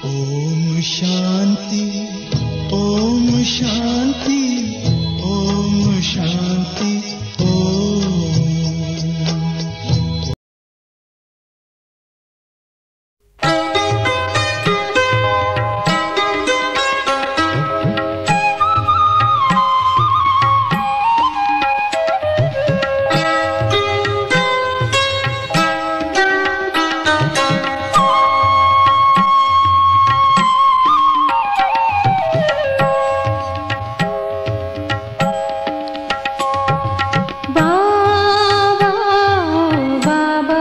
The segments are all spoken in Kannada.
ಓಂ ಶಾಂತಿ ಓಂ ಶಾಂತಿ ಓಂ ಶಾಂತಿ ಓಂ ಬಾಬಾ ಬಾಬಾ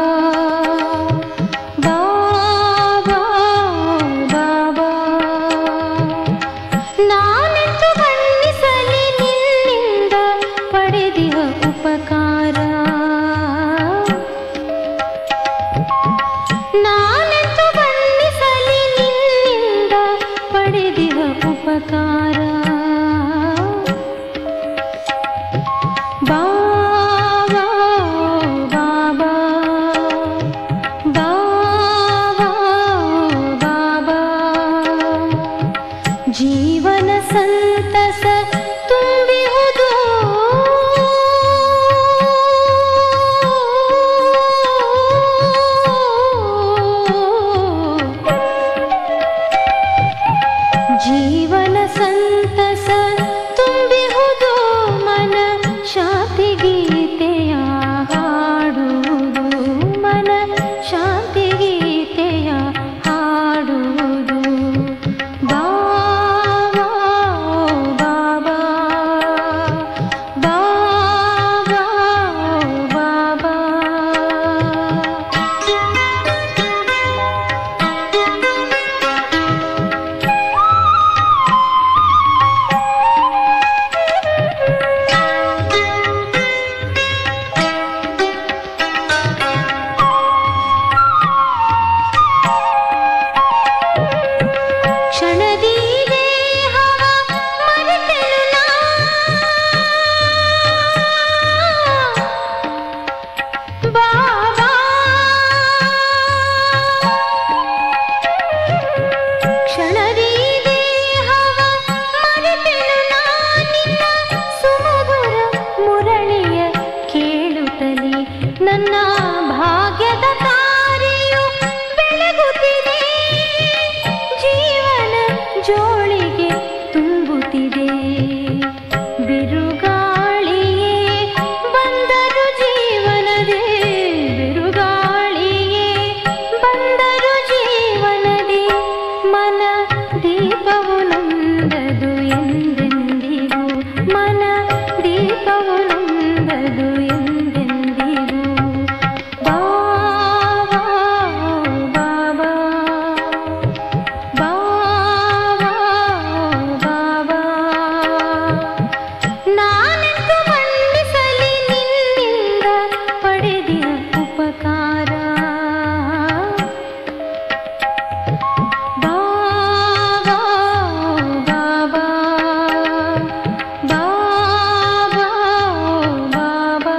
ಬಾಬಾ ಬಾಬಾ ನಾನೆಂದು ಬಣ್ಣಿಸಲಿ ನಿನ್ನಿಂದ ಪಡೆದಿಹ ಉಪಕಾರ ನಾನೆಂದು ಬಣ್ಣಿಸಲಿ ನಿನ್ನಿಂದ ಪಡೆದಿಹ ಉಪಕಾರ ಬಾಬಾ ಬಾಬಾ ಬಾಬಾ ಬಾಬಾ ಜೀವನ ಸಂತಸ ತುಂಬಿಹುದು ಜೀವನ ಸಂತಸ ತುಂಬಿಹುದು ಮನ ಶಾಂತಿ ಗೀತೆಯ ಹಾಡುವುದು ಮನ ಶಾಂತಿ ಗೀತೆಯ ಹಾಡುವುದು ಬಾಬಾ ಬಾಬಾ ಬಾಬಾ ಬಾಬಾ ಕ್ಷಣದಿ ದೇಹವ ಮರೆತೆನು ನಾ. ಬಾಬಾ ಕ್ಷಣದಿ ದೇಹವ ಮರೆತೆನು ನಾ ನಿನ್ನ ಸುಮಧುರ ಮುರಳಿಯ ಕೇಳುತ್ತಲೇ ನನ್ನ ಭಾಗ್ಯದ ತಾರೆಯು ಬೆಳಗುತ್ತಿದೆ ಜೀವನ ಜೋಳಿಗೆ ತುಂಬುತ್ತಿದೆ ಬಿರುಗಾಳಿಯೇ ಬಂದರು ಜೀವನದೇ ಬಿರುಗಾಳಿಯೇ ಬಂದರು ಜೀವನದೇ ಮನ ದೀಪವು ನೊಂದದು ಎಂದೆಂದಿಗೂ ಮನ ದೀಪವು ನೊಂದದು ಎಂದೆಂದಿಗೂ ಬಾಬಾ ಬಾಬಾ ಬಾಬಾ ಬಾಬಾ ನಾನೆಂದು ಮನ್ನಿಸಲಿ ನಿನ್ನಿಂದ ಪಡೆದಿಯ ಉಪಕಾರ ಬಾಬಾ ಬಾಬಾ ಬಾಬಾ ಬಾಬಾ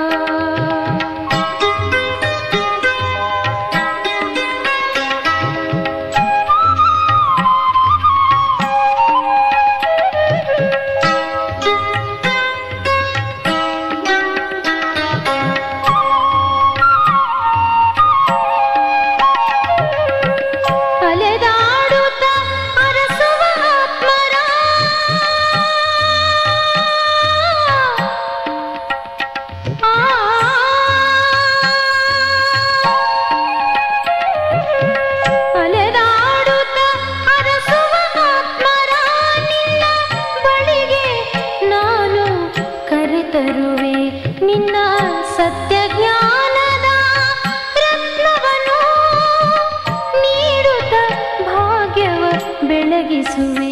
ಅಲೆದಾಡುತ್ತ ಅರಸುವ ಆತ್ಮರ ಆ ಅಲೆದಾಡುತ್ತ ಅರಸುವ ಆತ್ಮರ ನಿನ್ನ ಬಳಿಗೆ ನಾನು ಕರೆತರುವೆ ನಿನ್ನ ಸತ್ಯ ಜ್ಞಾನದ ರತ್ನವನ್ನು ನೀಡುತ್ತ ಭಾಗ್ಯವ ಬೆಳಗಿಸುವೆ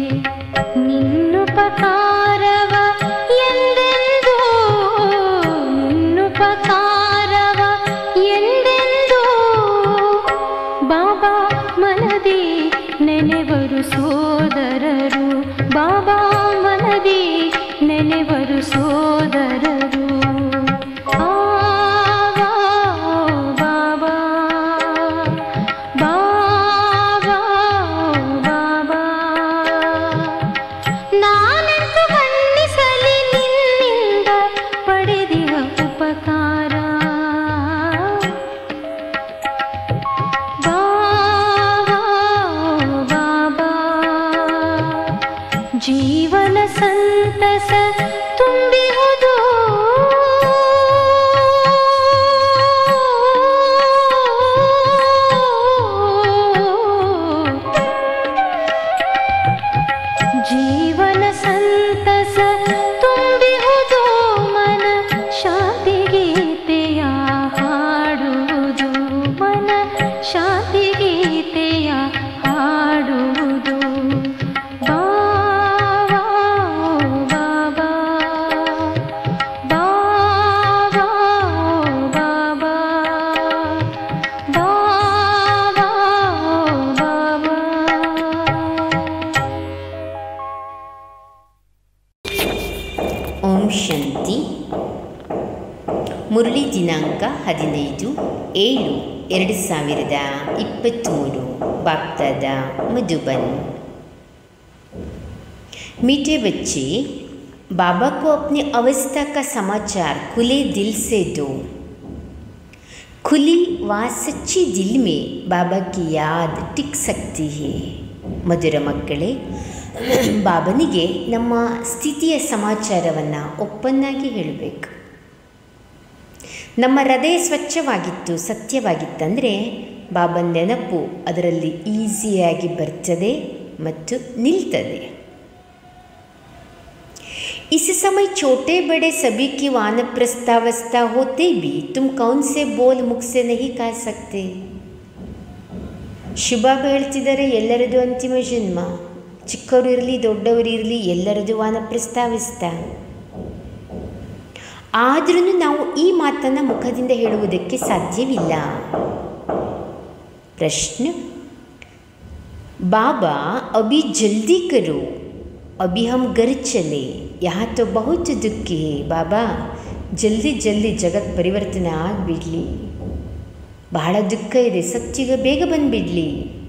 ನಿನ್ನುಪಕಾರವ ಎಂದೆಂದೂ ನಿನ್ನುಪಕಾರವ ಎಂದೆಂದೂ ಬಾಬಾ ಮನದಿ ನೆನೆವರು ಸೋದರರು ಬಾಬಾ ಮನದಿ ನೆನೆವರು ಸೋದರರು ಆ ಬಾಬಾ ಬಾಬಾ ಶಾಂತಿ ಮುರಳಿ ದಿನಾಂಕ ಹದಿನೈದು ಏಳು ಎರಡು ಸಾವಿರದ ಇಪ್ಪತ್ತ್ಮೂರು ಬಾಗ್ದಾದ ಮಧುಬನ್ मीठे बच्चे बाबा को अपनी अवस्था का समाचार खुले दिल से दो खुली व सच्ची दिल में बाबा की याद टिक सकती है ಮಧುರ ಮಕ್ಕಳೇ ಬಾಬನಿಗೆ ನಮ್ಮ ಸ್ಥಿತಿಯ ಸಮಾಚಾರವನ್ನು ಒಪ್ಪನ್ನಾಗಿ ಹೇಳಬೇಕು ನಮ್ಮ ಹೃದಯ ಸ್ವಚ್ಛವಾಗಿತ್ತು ಸತ್ಯವಾಗಿತ್ತಂದರೆ ಬಾಬನ ನೆನಪು ಅದರಲ್ಲಿ ಈಸಿಯಾಗಿ ಬರ್ತದೆ ಮತ್ತು ನಿಲ್ತದೆ इस समय छोटे बड़े सभी की वानप्रस्थावस्था होते भी तुम कौन से बोल मुख से नहीं कह सकते ಶುಭಾಬ ಹೇಳ್ತಿದ್ದಾರೆ ಎಲ್ಲರದು ಅಂತಿಮ ಜನ್ಮ ಚಿಕ್ಕವರು ಇರಲಿ ದೊಡ್ಡವರು ಇರಲಿ ಎಲ್ಲರದು ವಾನಪ್ರಸ್ತಾವಿಸ್ತ ಆದ್ರೂ ನಾವು ಈ ಮಾತನ್ನು ಮುಖದಿಂದ ಹೇಳುವುದಕ್ಕೆ ಸಾಧ್ಯವಿಲ್ಲ ಪ್ರಶ್ನೆ ಬಾಬಾ ಅಭಿ ಜಲ್ದಿ ಕರೋ अभी हम घर चले यहाँ तो बहुत दुख है ಬಾಬಾ ಜಲ್ದಿ ಜಲ್ದಿ ಜಗತ್ ಪರಿವರ್ತನೆ ಆಗಿಬಿಡಲಿ ಬಹಳ ದುಃಖ ಇದೆ ಸತ್ಯುಗ ಬೇಗ ಬಂದುಬಿಡಲಿ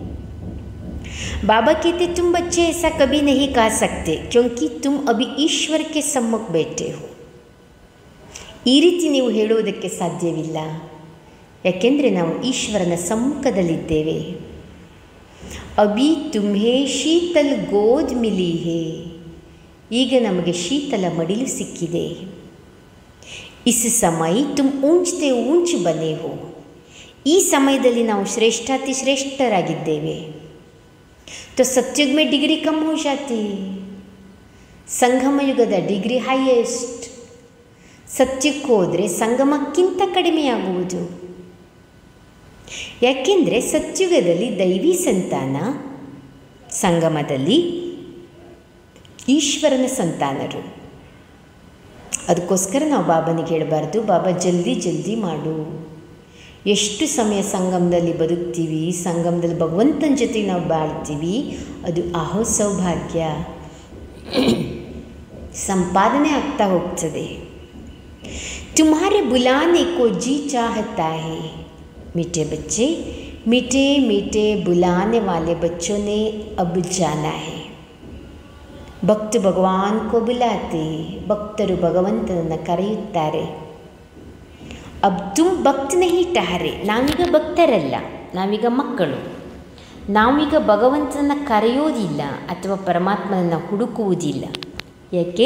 बाबा कहते तुम बच्चे ऐसा कभी नहीं कह सकते क्योंकि तुम अभी ईश्वर के सम्मुख बैठे हो ಈ ರೀತಿ ನೀವು ಹೇಳುವುದಕ್ಕೆ ಸಾಧ್ಯವಿಲ್ಲ ಯಾಕೆಂದರೆ ನಾವು ಈಶ್ವರನ ಸಮ್ಮುಖದಲ್ಲಿದ್ದೇವೆ ಅಭಿ ತುಮ್ಹೇ ಶೀತಲ್ ಗೋದ್ ಮಿಲಿ ಹೇ ಈಗ ನಮಗೆ ಶೀತಲ ಮಡಿಲು ಸಿಕ್ಕಿದೆ ಇಸ್ ಸಮಯ ತುಮ್ ಊಂಚ್ತೆ ಊಂಚ್ ಬನೆ ಹೋ ಈ ಸಮಯದಲ್ಲಿ ನಾವು ಶ್ರೇಷ್ಠಾತಿ ಶ್ರೇಷ್ಠರಾಗಿದ್ದೇವೆ तो सत्युग में डिग्री कम हो जाती ಸಂಗಮ ಯುಗದ ಡಿಗ್ರಿ ಹೈಯೆಸ್ಟ್ ಸತ್ಯಕ್ಕೆ ಹೋದರೆ ಸಂಗಮಕ್ಕಿಂತ ಕಡಿಮೆಯಾಗುವುದು ಯಾಕೆಂದರೆ ಸತ್ಯುಗದಲ್ಲಿ ದೈವಿ ಸಂತಾನ ಸಂಗಮದಲ್ಲಿ ಈಶ್ವರನ ಸಂತಾನರು ಅದಕ್ಕೋಸ್ಕರ ನಾವು ಬಾಬನಿಗೆ ಹೇಳಬಾರ್ದು ಬಾಬಾ ಜಲ್ದಿ ಜಲ್ದಿ ಮಾಡು ಎಷ್ಟು ಸಮಯ ಸಂಗಮದಲ್ಲಿ ಬದುಕ್ತೀವಿ ಸಂಗಮದಲ್ಲಿ ಭಗವಂತನ ಜೊತೆ ನಾವು ಬಾಳ್ತೀವಿ ಅದು ಅಹೋ ಸೌಭಾಗ್ಯ ಸಂಪಾದನೆ ಆಗ್ತಾ ಹೋಗ್ತದೆ तुम्हारे बुलाने को जी चाहता है मीठे बच्चे मीठे मीठे बुलाने वाले बच्चों ने अब जाना है ಭಕ್ತ ಭಗವಾನ್ ಕೋ ಬುಲಾತೆ ಭಕ್ತರು ಭಗವಂತನನ್ನು ಕರೆಯುತ್ತಾರೆ ಅಬ್ ತುಮ್ ಭಕ್ತ ನಹಿ ಟಹರೆ ನಾವೀಗ ಭಕ್ತರಲ್ಲ ನಾವೀಗ ಮಕ್ಕಳು ನಾವೀಗ ಭಗವಂತನನ್ನು ಕರೆಯೋದಿಲ್ಲ ಅಥವಾ ಪರಮಾತ್ಮನನ್ನು ಹುಡುಕುವುದಿಲ್ಲ ಯಾಕೆ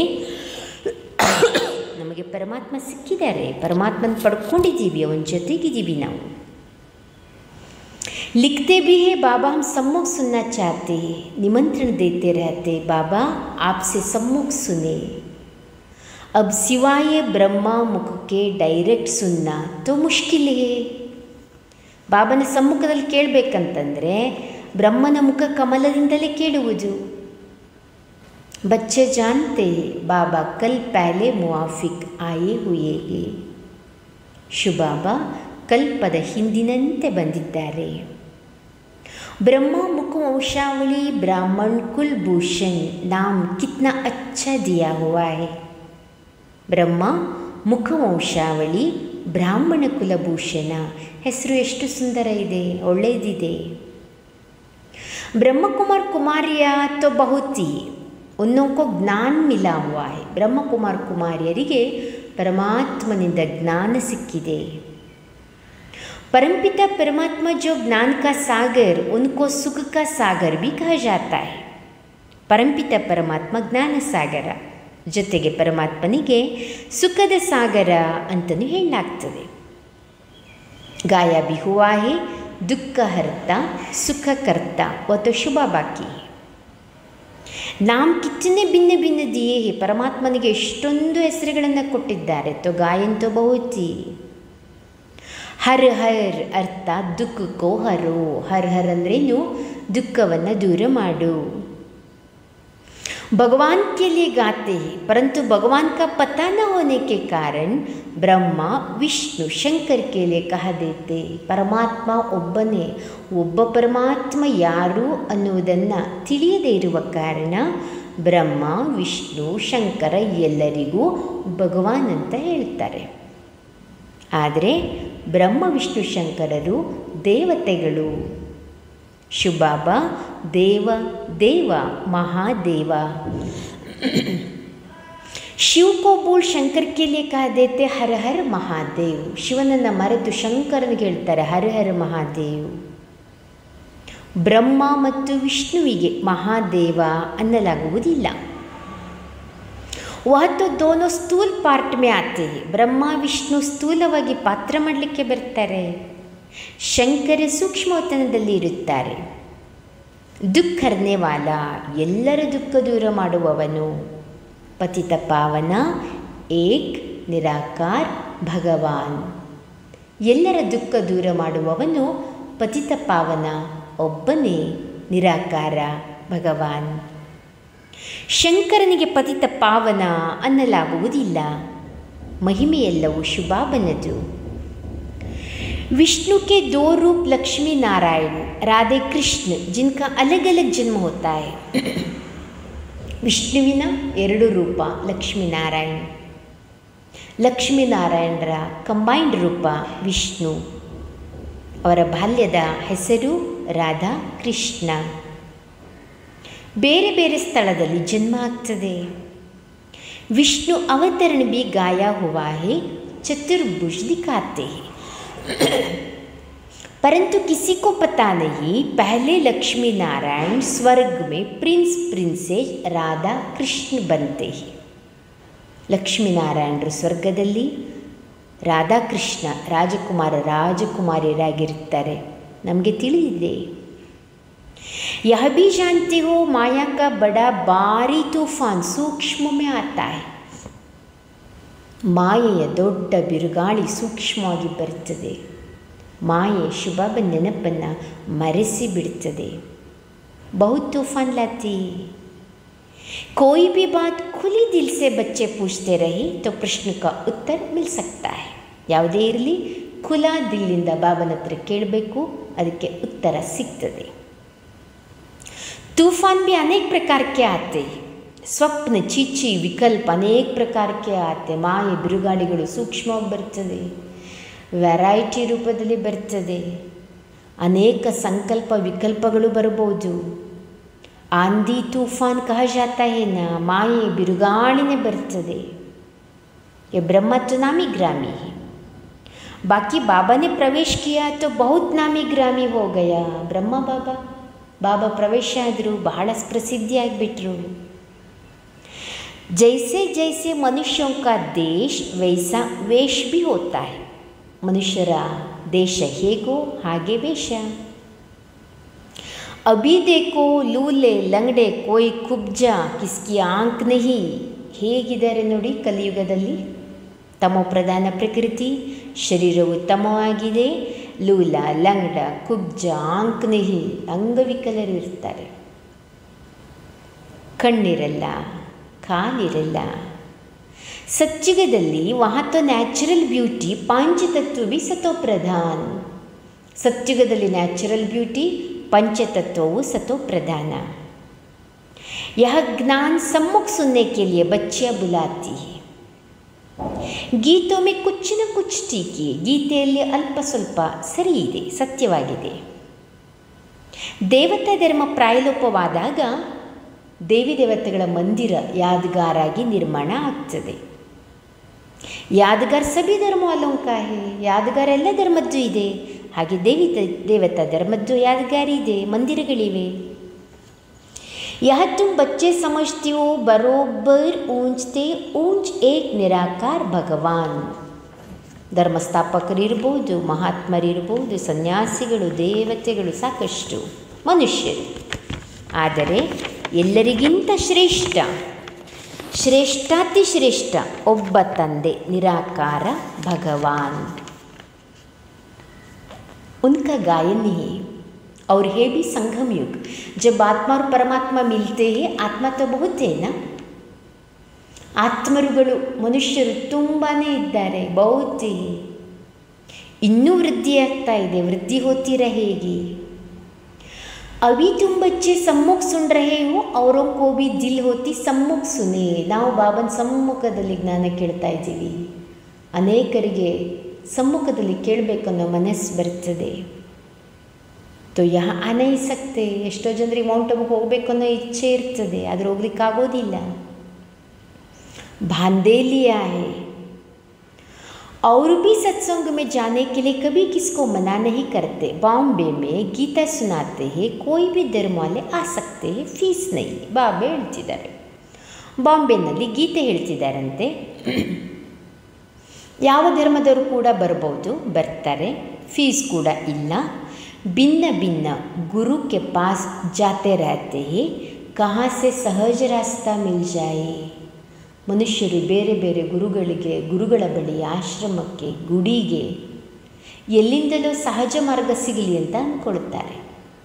ನಮಗೆ ಪರಮಾತ್ಮ ಸಿಕ್ಕಿದ್ದಾರೆ ಪರಮಾತ್ಮನ ಪಡ್ಕೊಂಡಿದ್ದೀವಿ ಅವನ ಜೊತೆಗಿದ್ದೀವಿ ನಾವು लिखते भी है बाबा हम सम्मुख सुनना चाहते हैं निमंत्रण देते रहते बाबा आपसे सम्मुख सुने अब सिवाय ब्रह्मा मुख के डायरेक्ಟ್ सुनना तो मुश्किल है ಬಾಬನ ಸಮ್ಮುಖದಲ್ಲಿ ಕೇಳಬೇಕಂತಂದರೆ ಬ್ರಹ್ಮನ ಮುಖ ಕಮಲದಿಂದಲೇ ಕೇಳುವುದು ಬಚ್ಚೆ ಜಾನ್ತೆ ಬಾಬಾ ಕಲ್ ಪಹಲೆ ಮುವಾಫಿಕ್ ಆಯೇ ಹುಯೇ ಹೇ ಶುಭಾಬಾ ಕಲ್ಪದ ಹಿಂದಿನಂತೆ ಬಂದಿದ್ದಾರೆ ब्रह्मा मुख वंशावली ब्राह्मण कुलभूषण नाम कितना अच्छा दिया हुआ है ಬ್ರಹ್ಮ ಮುಖವಂಶಾವಳಿ ಬ್ರಾಹ್ಮಣ ಕುಲಭೂಷಣ ಹೆಸರು ಎಷ್ಟು ಸುಂದರ ಇದೆ ಒಳ್ಳೆಯದಿದೆ ಬ್ರಹ್ಮಕುಮಾರ್ ಕುಮಾರಿಯ ತೋ ಬಹುತಿ ಉನ್ನೋಕೋ ಜ್ಞಾನ ಮಿಲಾ ಹುआ है ಬ್ರಹ್ಮಕುಮಾರ್ ಕುಮಾರಿಯರಿಗೆ ಪರಮಾತ್ಮನಿಂದ ಜ್ಞಾನ ಸಿಕ್ಕಿದೆ परमपिता परमात्मा जो ज्ञान का सागर उनको सुख का सागर भी कहा जाता है ಪರಂಪಿತ ಪರಮಾತ್ಮ ಜ್ಞಾನ ಸಾಗರ ಜೊತೆಗೆ ಪರಮಾತ್ಮನಿಗೆ ಸುಖದ ಸಾಗರ ಅಂತಲೂ ಹೇಳಲಾಗ್ತದೆ ಗಾಯ भी हुआ है ದುಃಖ ಹರ್ತ ಸುಖ ಕರ್ತ ಮತ್ತು ಶುಭ ಬಾಕಿ ನಾಮ್ ಕಿತ್ತನೆ ಭಿನ್ನ ಭಿನ್ನ ದಿಯೇ ಪರಮಾತ್ಮನಿಗೆ ಎಷ್ಟೊಂದು ಹೆಸರುಗಳನ್ನು ಕೊಟ್ಟಿದ್ದಾರೆ ತೋ ಗಾಯಂತೋ ಬಹುತಿ ಹರ್ ಹರ್ ಅರ್ಥ ದುಃಖಕ್ಕೋ ಹರೋ ಹರ್ ಹರ್ ಅಂದ್ರೇನು ದುಃಖವನ್ನು ದೂರ ಮಾಡು भगवान के लिए गाते हैं परंतु भगवान का पता न होने के कारण ಬ್ರಹ್ಮ ವಿಷ್ಣು ಶಂಕರ್ ಕೇಲೆ ಕಹ ದೇತೆ ಪರಮಾತ್ಮ ಒಬ್ಬನೇ ಒಬ್ಬ ಪರಮಾತ್ಮ ಯಾರು ಅನ್ನುವುದನ್ನು ತಿಳಿಯದೇ ಇರುವ ಕಾರಣ ಬ್ರಹ್ಮ ವಿಷ್ಣು ಶಂಕರ ಎಲ್ಲರಿಗೂ ಭಗವಾನ್ ಅಂತ ಹೇಳ್ತಾರೆ ಆದರೆ ಬ್ರಹ್ಮ ವಿಷ್ಣು ಶಂಕರರು ದೇವತೆಗಳು ಶುಭಾಬ ದೇವ ದೇವ ಮಹಾದೇವ ಶಿವ को बोल ಶಂಕರ್ के लिए कह देते ಹರ ಹರ ಮಹಾದೇವ್ ಶಿವನನ್ನು ಮರೆತು ಶಂಕರನಿಗೆ ಹೇಳ್ತಾರೆ ಹರ ಹರ ಮಹಾದೇವ್ ಬ್ರಹ್ಮ ಮತ್ತು ವಿಷ್ಣುವಿಗೆ ಮಹಾದೇವ ಅನ್ನಲಾಗುವುದಿಲ್ಲ ವಹ ತೋ ದೋನೋ ಸ್ಥೂಲ್ ಪಾರ್ಟ್ ಮೇ ಆತೆ ಬ್ರಹ್ಮ ವಿಷ್ಣು ಸ್ಥೂಲವಾಗಿ ಪಾತ್ರ ಮಾಡಲಿಕ್ಕೆ ಬರ್ತಾರೆ ಶಂಕರ ಸೂಕ್ಷ್ಮವತನದಲ್ಲಿ ಇರುತ್ತಾರೆ ದುಃಖ ವಾಲ ಎಲ್ಲರ ದುಃಖ ದೂರ ಮಾಡುವವನು ಪತಿತ ಪಾವನ ಏಕ್ ನಿರಾಕಾರ್ ಭಗವಾನ್ ಎಲ್ಲರ ದುಃಖ ದೂರ ಮಾಡುವವನು ಪತಿತ ಪಾವನ ಒಬ್ಬನೇ ನಿರಾಕಾರ ಭಗವಾನ್ ಶಂಕರನಿಗೆ ಪತಿತ ಪಾವನ ಅನ್ನಲಾಗುವುದಿಲ್ಲ ಮಹಿಮೆಯೆಲ್ಲವೂ ಶುಭಾಬನದು विष्णु के दो रूप लक्ष्मी नारायण राधे कृष्ण जिनका अलग अलग जन्म होता है ವಿಷ್ಣುವಿನ ಎರಡು ರೂಪ ಲಕ್ಷ್ಮೀನಾರಾಯಣ್ ಲಕ್ಷ್ಮೀನಾರಾಯಣರ ಕಂಬೈನ್ಡ್ ರೂಪ ವಿಷ್ಣು ಅವರ ಬಾಲ್ಯದ ಹೆಸರು ರಾಧಾ ಕೃಷ್ಣ ಬೇರೆ ಬೇರೆ ಸ್ಥಳದಲ್ಲಿ ಜನ್ಮ ಆಗ್ತದೆ ವಿಷ್ಣು ಅವತರಣ ಬಿ ಗಾಯ ಹುವಾ ಹೇ ಚತುರ್ಭುಜ दिखाते हैं परंतु किसी को पता नहीं पहले लक्ष्मी नारायण स्वर्ग में प्रिंस प्रिंसेस राधा कृष्ण बनते हैं ಲಕ್ಷ್ಮೀನಾರಾಯಣರು ಸ್ವರ್ಗದಲ್ಲಿ ರಾಧಾಕೃಷ್ಣ ರಾಜಕುಮಾರ ರಾಜಕುಮಾರಿಯರಾಗಿರುತ್ತಾರೆ ನಮಗೆ ತಿಳಿದಿದೆ यह भी जानते हो माया का बड़ा भारी तूफान सूक्ष्म में आता है ಮಾಯೆಯ ದೊಡ್ಡ ಬಿರುಗಾಳಿ ಸೂಕ್ಷ್ಮವಾಗಿ ಬರುತ್ತದೆ ಮಾಯೆ ಶುಭಾಬ ನೆನಪನ್ನು ಮರೆಸಿ ಬಿಡುತ್ತದೆ ಬಹುತ್ ತೂಫಾನ್ ಲಾತಿ कोई भी बात खुली दिल से बच्चे पूछते रहे तो प्रश्न का उत्तर मिल सकता है ಯಾವುದೇ ಇರಲಿ ಖುಲಾ ದಿಲ್ಲಿಂದ ಬಾಬನ ಹತ್ರ ಕೇಳಬೇಕು ಅದಕ್ಕೆ ಉತ್ತರ ಸಿಗ್ತದೆ तूफान भी अनेक प्रकार के आते हैं ಸ್ವಪ್ನ ಚೀಚಿ ವಿಕಲ್ಪ ಅನೇಕ ಪ್ರಕಾರಕ್ಕೆ ಆತೆ ಮಾಯೆ ಬಿರುಗಾಳಿಗಳು ಸೂಕ್ಷ್ಮವಾಗಿ ಬರ್ತದೆ ವೆರೈಟಿ ರೂಪದಲ್ಲಿ ಬರ್ತದೆ ಅನೇಕ ಸಂಕಲ್ಪ ವಿಕಲ್ಪಗಳು ಬರಬಹುದು ಆಂದಿ ತೂಫಾನ್ ಕಹ ಜಾತಾ ಏನ ಮಾಯೆ ಬಿರುಗಾಳಿನೇ ಬರ್ತದೆ ये ब्रह्मा तो नामी ग्रामी है बाकी बाबा ने प्रवेश किया तो बहुत नामी ग्रामी हो गया ಬ್ರಹ್ಮ ಬಾಬಾ ಬಾಬಾ ಪ್ರವೇಶ ಆದರು ಬಹಳ ಪ್ರಸಿದ್ಧಿಯಾಗಿಬಿಟ್ರು जैसे जैसे मनुष्यों का देश वैसा वेश भी होता है ಮನುಷ್ಯರ ದೇಶ ಹೇಗೋ ಹಾಗೆ ವೇಷ अभी देखो लूले लंगಡೆ कोई ಕುಬ್ಜ ಕಿಸ್ಕಿ ಆಂಕ್ ನಹಿ ಹೇಗಿದ್ದಾರೆ ನೋಡಿ ಕಲಿಯುಗದಲ್ಲಿ ತಮೋ ಪ್ರಧಾನ ಪ್ರಕೃತಿ ಶರೀರವು ತಮವಾಗಿದೆ ಲೂಲ ಲಂಗಡ ಕುಬ್ಜ ಆಂಕ್ ನಹಿ ಅಂಗವಿಕಲರು ಇರ್ತಾರೆ ಕಣ್ಣಿರಲ್ಲ ಕಾಲಿರಲ್ಲ ಸತ್ಯುಗದಲ್ಲಿ ವಹಾತ ನ್ಯಾಚುರಲ್ ಬ್ಯೂಟಿ ಪಾಂಚತತ್ವ ಬಿ ಸತೋ ಪ್ರಧಾನ್ ಸತ್ಯುಗದಲ್ಲಿ ನ್ಯಾಚುರಲ್ ಬ್ಯೂಟಿ पंचतत्वों सतो प्रधान यह ज्ञान सम्मुख सुनने के लिए बच्चियाँ बुलाती है ಗೀತೋ ಮೇ ಕುಚ್ ನ ಕುಚ್ ಟೀಕೆ ಗೀತೆಯಲ್ಲಿ ಅಲ್ಪ ಸ್ವಲ್ಪ ಸರಿ ಇದೆ ಸತ್ಯವಾಗಿದೆ ದೇವತಾ ಧರ್ಮ ಪ್ರಾಯಲೋಪವಾದಾಗ ದೇವಿ ದೇವತೆಗಳ ಮಂದಿರ ಯಾದಗಾರಾಗಿ ನಿರ್ಮಾಣ ಆಗ್ತದೆ ಯಾದಗಾರ್ ಸಭಿ ಧರ್ಮ ಅಲೋಂಕ ಹೇ ಯಾದಗಾರ ಎಲ್ಲ ಧರ್ಮದ್ದು ಇದೆ ಹಾಗೆ ದೇವಿ ದೇವತಾ ಧರ್ಮದ್ದು ಯಾದಗಾರಿ ಇದೆ ಮಂದಿರಗಳಿವೆ यह तुम बच्चे समझते हो बरोबर ऊंचते ऊंच एक निराकार ಭಗವಾನ್ ಧರ್ಮಸ್ಥಾಪಕರಿರ್ಬೋದು ಮಹಾತ್ಮರಿರ್ಬೋದು ಸನ್ಯಾಸಿಗಳು ದೇವತೆಗಳು ಸಾಕಷ್ಟು ಮನುಷ್ಯರು ಆದರೆ ಎಲ್ಲರಿಗಿಂತ ಶ್ರೇಷ್ಠ ಶ್ರೇಷ್ಠಾತಿ ಶ್ರೇಷ್ಠ ಒಬ್ಬ ತಂದೆ ನಿರಾಕಾರ ಭಗವಾನ್ उनका गायन ही और है भी संगम युग जब आत्मा और परमात्मा मिलते हैं आत्मा तो बहुत है ना ಆತ್ಮರುಗಳು ಮನುಷ್ಯರು ತುಂಬಾ ಇದ್ದಾರೆ ಬಹುತಿ ಇನ್ನೂ ವೃದ್ಧಿಯಾಗ್ತಾ ಇದೆ ವೃದ್ಧಿ ಹೋಗ್ತೀರ ಹೇಗೆ अभी तुम बच्चे सम्मुख सुन रहे हो औरों को भी दिल होती ಸಮ್ಮುಖ ಸುನೆ ನಾವು ಬಾಬನ ಸಮ್ಮುಖದಲ್ಲಿ ಜ್ಞಾನ ಕೇಳ್ತಾ ಇದ್ದೀವಿ ಅನೇಕರಿಗೆ ಸಮ್ಮುಖದಲ್ಲಿ ಕೇಳಬೇಕನ್ನೋ ಮನಸ್ಸು ಬರ್ತದೆ ತೋ ಯಹ ಅನೈಸಕ್ತೆ ಎಷ್ಟೋ ಜನರಿಗೆ ಮೌಂಟ್ ಅಬುಗೆ ಹೋಗಬೇಕು ಅನ್ನೋ ಇಚ್ಛೆ ಇರ್ತದೆ ಆದರೆ ಹೋಗ್ಲಿಕ್ಕಾಗೋದಿಲ್ಲ ಬಾಂಧೇಲಿಯಾ है और भी सत्संग में जाने के लिए कभी किसको मना नहीं करते बॉम्बे में गीता सुनाते हैं कोई भी धर्म वाले आ सकते हैं ಫೀಸ್ ನೈ ಬಾಬೆ ಹೇಳ್ತಿದ್ದಾರೆ ಬಾಂಬೆನಲ್ಲಿ ಗೀತೆ ಹೇಳ್ತಿದ್ದಾರಂತೆ ಯಾವ ಧರ್ಮದವರು ಕೂಡ ಬರ್ಬೋದು ಬರ್ತಾರೆ ಫೀಸ್ ಕೂಡ ಇಲ್ಲ ಭಿನ್ನ ಭಿನ್ನ ಗುರು ಕೆ ಪಾಸ್ ಜಾತೆ रहते हैं कहाँ से सहज रास्ता मिल जाए ಮನುಷ್ಯರು ಬೇರೆ ಬೇರೆ ಗುರುಗಳಿಗೆ ಗುರುಗಳ ಬಳಿ ಆಶ್ರಮಕ್ಕೆ ಗುಡಿಗೆ ಎಲ್ಲಿಂದಲೂ ಸಹಜ ಮಾರ್ಗ ಸಿಗಲಿ ಅಂತ ಅಂದ್ಕೊಳ್ತಾರೆ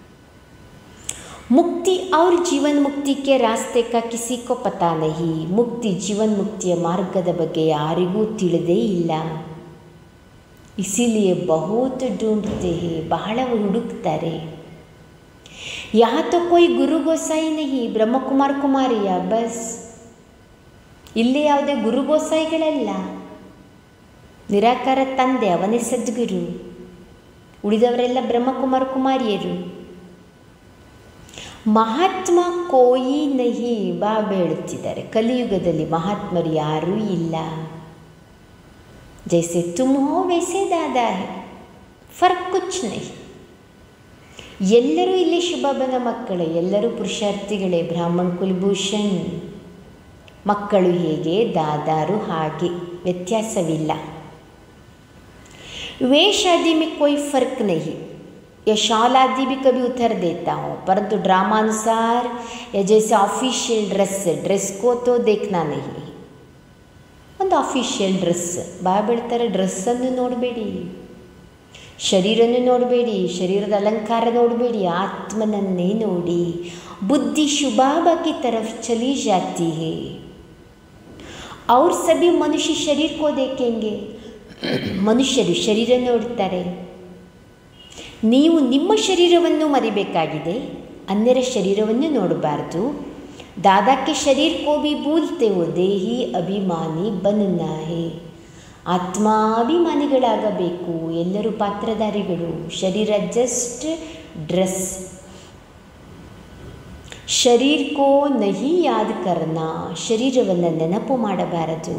ಮುಕ್ತಿ ಅವ್ರ ಜೀವನ್ ಮುಕ್ತಿಗೆ ರಾಸ್ತೆ ಕಾ ಕಿಸಿ ಕೋ ಪತಾ ನಹಿ ಮುಕ್ತಿ ಜೀವನ್ ಮುಕ್ತಿಯ ಮಾರ್ಗದ ಬಗ್ಗೆ ಯಾರಿಗೂ ತಿಳಿದೇ ಇಲ್ಲ ಇಸಿಲಿಯೇ ಬಹುತ್ ಢೂಂಢತೆ ಹೇ ಬಹಳ ಹುಡುಕ್ತಾರೆ ಯಹ ತೋ ಕೊಯ್ ಗುರು ಗೋಸಾಯಿ ನಹಿ ಬ್ರಹ್ಮಕುಮಾರ್ ಕುಮಾರಿಯ ಬಸ್ ಇಲ್ಲಿ ಯಾವುದೇ ಗುರು ಗೋಸಾಯಿಗಳಲ್ಲ ನಿರಾಕಾರ ತಂದೆ ಅವನೇ ಸದ್ಗುರು ಉಳಿದವರೆಲ್ಲ ಬ್ರಹ್ಮಕುಮಾರ್ ಕುಮಾರಿಯರು ಮಹಾತ್ಮ ಕೋಯಿ ನಹಿ ಬಾಬಾ ಹೇಳುತ್ತಿದ್ದಾರೆ ಕಲಿಯುಗದಲ್ಲಿ ಮಹಾತ್ಮರು ಯಾರೂ ಇಲ್ಲ ಜೈಸೆ ತುಮ್ ಹೋ ವೈಸೆ ದಾದಾ ಹೇ ಫರ್ಕ್ ಕುಚ್ ನಹಿ ಎಲ್ಲರೂ ಇಲ್ಲಿ ಶುಭಬನ ಮಕ್ಕಳೇ ಎಲ್ಲರೂ ಪುರುಷಾರ್ಥಿಗಳೇ ಬ್ರಾಹ್ಮಣ್ ಕುಲ್ಭೂಷಣ್ ಮಕ್ಕಳು ಹೇಗೆ ದಾದಾರು ಹಾಗೆ ವ್ಯತ್ಯಾಸವಿಲ್ಲ वे शादी में कोई फ़र्क नहीं या शॉल आदि भी कभी उतर देता हूँ परंतु ड्रामा अनुसार या जैसे ऑफिशियल ड्रेस ड्रेस को तो देखना नहीं ಒಂದು ಆಫಿಷಿಯಲ್ ಡ್ರೆಸ್ ಬಾಬಾ ಹೇಳ್ತಾರೆ ಡ್ರೆಸ್ಸನ್ನು ನೋಡಬೇಡಿ ಶರೀರನ್ನು ನೋಡಬೇಡಿ ಶರೀರದ ಅಲಂಕಾರ ನೋಡಬೇಡಿ ಆತ್ಮನನ್ನೇ ನೋಡಿ ಬುದ್ಧಿ ಶುಭಾಬಾ की तरफ चली जाती है और सभी मनुष्य शरीर को देखेंगे ಮನುಷ್ಯರು ಶರೀರ ನೋಡ್ತಾರೆ ನೀವು ನಿಮ್ಮ ಶರೀರವನ್ನು ಮರಿಬೇಕಾಗಿದೆ ಅನ್ಯರ ಶರೀರವನ್ನು ನೋಡಬಾರ್ದು ದಾದಾಕ್ಕೆ ಶರೀರ ಕೋ ಭಿ ಭೂಲ್ತೆ ಹೋ ದೇಹಿ ಅಭಿಮಾನಿ ಬನ್ನ ಹೇ ಆತ್ಮಾಭಿಮಾನಿಗಳಾಗಬೇಕು ಎಲ್ಲರೂ ಪಾತ್ರಧಾರಿಗಳು ಶರೀರ ಜಸ್ಟ್ ಡ್ರೆಸ್ ಶರೀರ ಕೋ ನಹಿ ಯಾದ್ ಕರ್ನ ಶರೀರವನ್ನು ನೆನಪು ಮಾಡಬಾರದು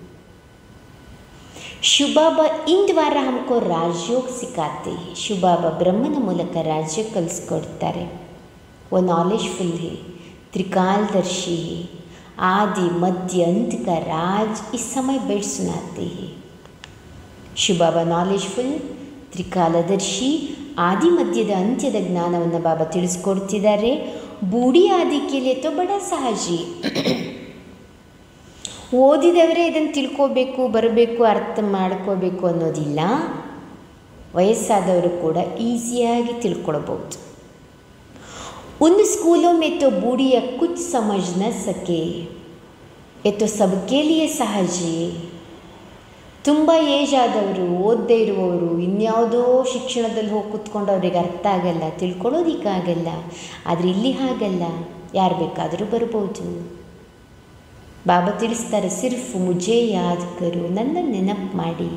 ಶುಭಾಬ इन द्वारा हमको राजयोग सिखाते हैं ಶುಭಾಬ ಬ್ರಹ್ಮನ ಮೂಲಕ ರಾಜ್ಯ ಕಲಿಸ್ಕೊಡ್ತಾರೆ वो नॉलेजफुल है त्रिकालदर्शी है आदि मध्य अंत का राज इस समय बैठ सुनाते हैं ಶುಭಾಬ ನಾಲೆಜ್ಫುಲ್ ತ್ರಿಕಾಲದರ್ಶಿ ಆದಿ ಮಧ್ಯದ ಅಂತ್ಯದ ಜ್ಞಾನವನ್ನು ಬಾಬಾ ತಿಳಿಸ್ಕೊಡ್ತಿದ್ದಾರೆ ಬೂಡಿ ಆದಿಕೆಲೆ ತೋ ಬಡ ಸಹಜಿ ಓದಿದವರೇ ಇದನ್ನು ತಿಳ್ಕೋಬೇಕು ಬರಬೇಕು ಅರ್ಥ ಮಾಡ್ಕೋಬೇಕು ಅನ್ನೋದಿಲ್ಲ ವಯಸ್ಸಾದವರು ಕೂಡ ಈಸಿಯಾಗಿ ತಿಳ್ಕೊಳ್ಬೋದು उन स्कूलों में तो बूढ़ी या कुछ समझ न सके ये तो सबके लिए सहज है ತುಂಬ ಏಜ್ ಆದವರು ಓದದೇ ಇರುವವರು ಇನ್ಯಾವುದೋ ಶಿಕ್ಷಣದಲ್ಲಿ ಹೋಗಿ ಕೂತ್ಕೊಂಡು ಅವ್ರಿಗೆ ಅರ್ಥ ಆಗಲ್ಲ ತಿಳ್ಕೊಳ್ಳೋದಿಕ್ಕಾಗಲ್ಲ ಆದರೆ ಇಲ್ಲಿ ಹಾಗಲ್ಲ ಯಾರು ಬೇಕಾದರೂ ಬರ್ಬೋದು ಬಾಬಾ ತಿಳಿಸ್ತಾರೆ ಸಿರ್ಫ್ ಮುಜೆ ಯಾದ್ ಕರು ನನ್ನ ನೆನಪು ಮಾಡಿ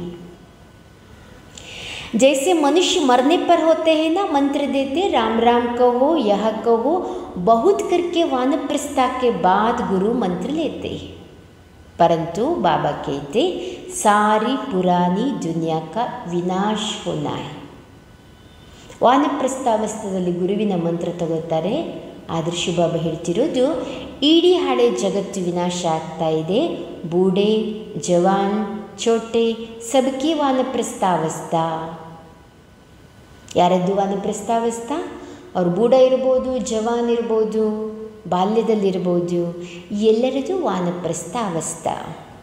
जैसे मनुष्य मरने पर होते हैं ना मंत्र देते राम राम कहो यह कहो बहुत करके वानप्रस्था के बाद गुरु मंत्र लेते हैं परंतु बाबा कहते सारी पुरानी दुनिया का विनाश होना है ವಾನಪ್ರಸ್ಥಾವಸ್ಥದಲ್ಲಿ ಗುರುವಿನ ಮಂತ್ರ ತಗೋತಾರೆ ಆದರೆ ಶುಭಾಬ ಹೇಳ್ತಿರೋದು ಇಡೀ ಹಳೆ ಜಗತ್ತು ವಿನಾಶ ಆಗ್ತಾ ಇದೆ ಬೂಡೆ ಜವಾನ್ ಚೋಟೆ ಸಬಕಿ ವಾನಪ್ರಸ್ಥಾವಸ್ಥಾ ಯಾರದ್ದು ವಾನಪ್ರಸ್ಥಾವಸ್ಥಾ ಅವ್ರು ಬೂಢ ಇರ್ಬೋದು ಜವಾನ್ ಇರ್ಬೋದು ಬಾಲ್ಯದಲ್ಲಿರ್ಬೋದು ಎಲ್ಲರದು ವಾನಪ್ರಸ್ಥಾವಸ್ಥಾ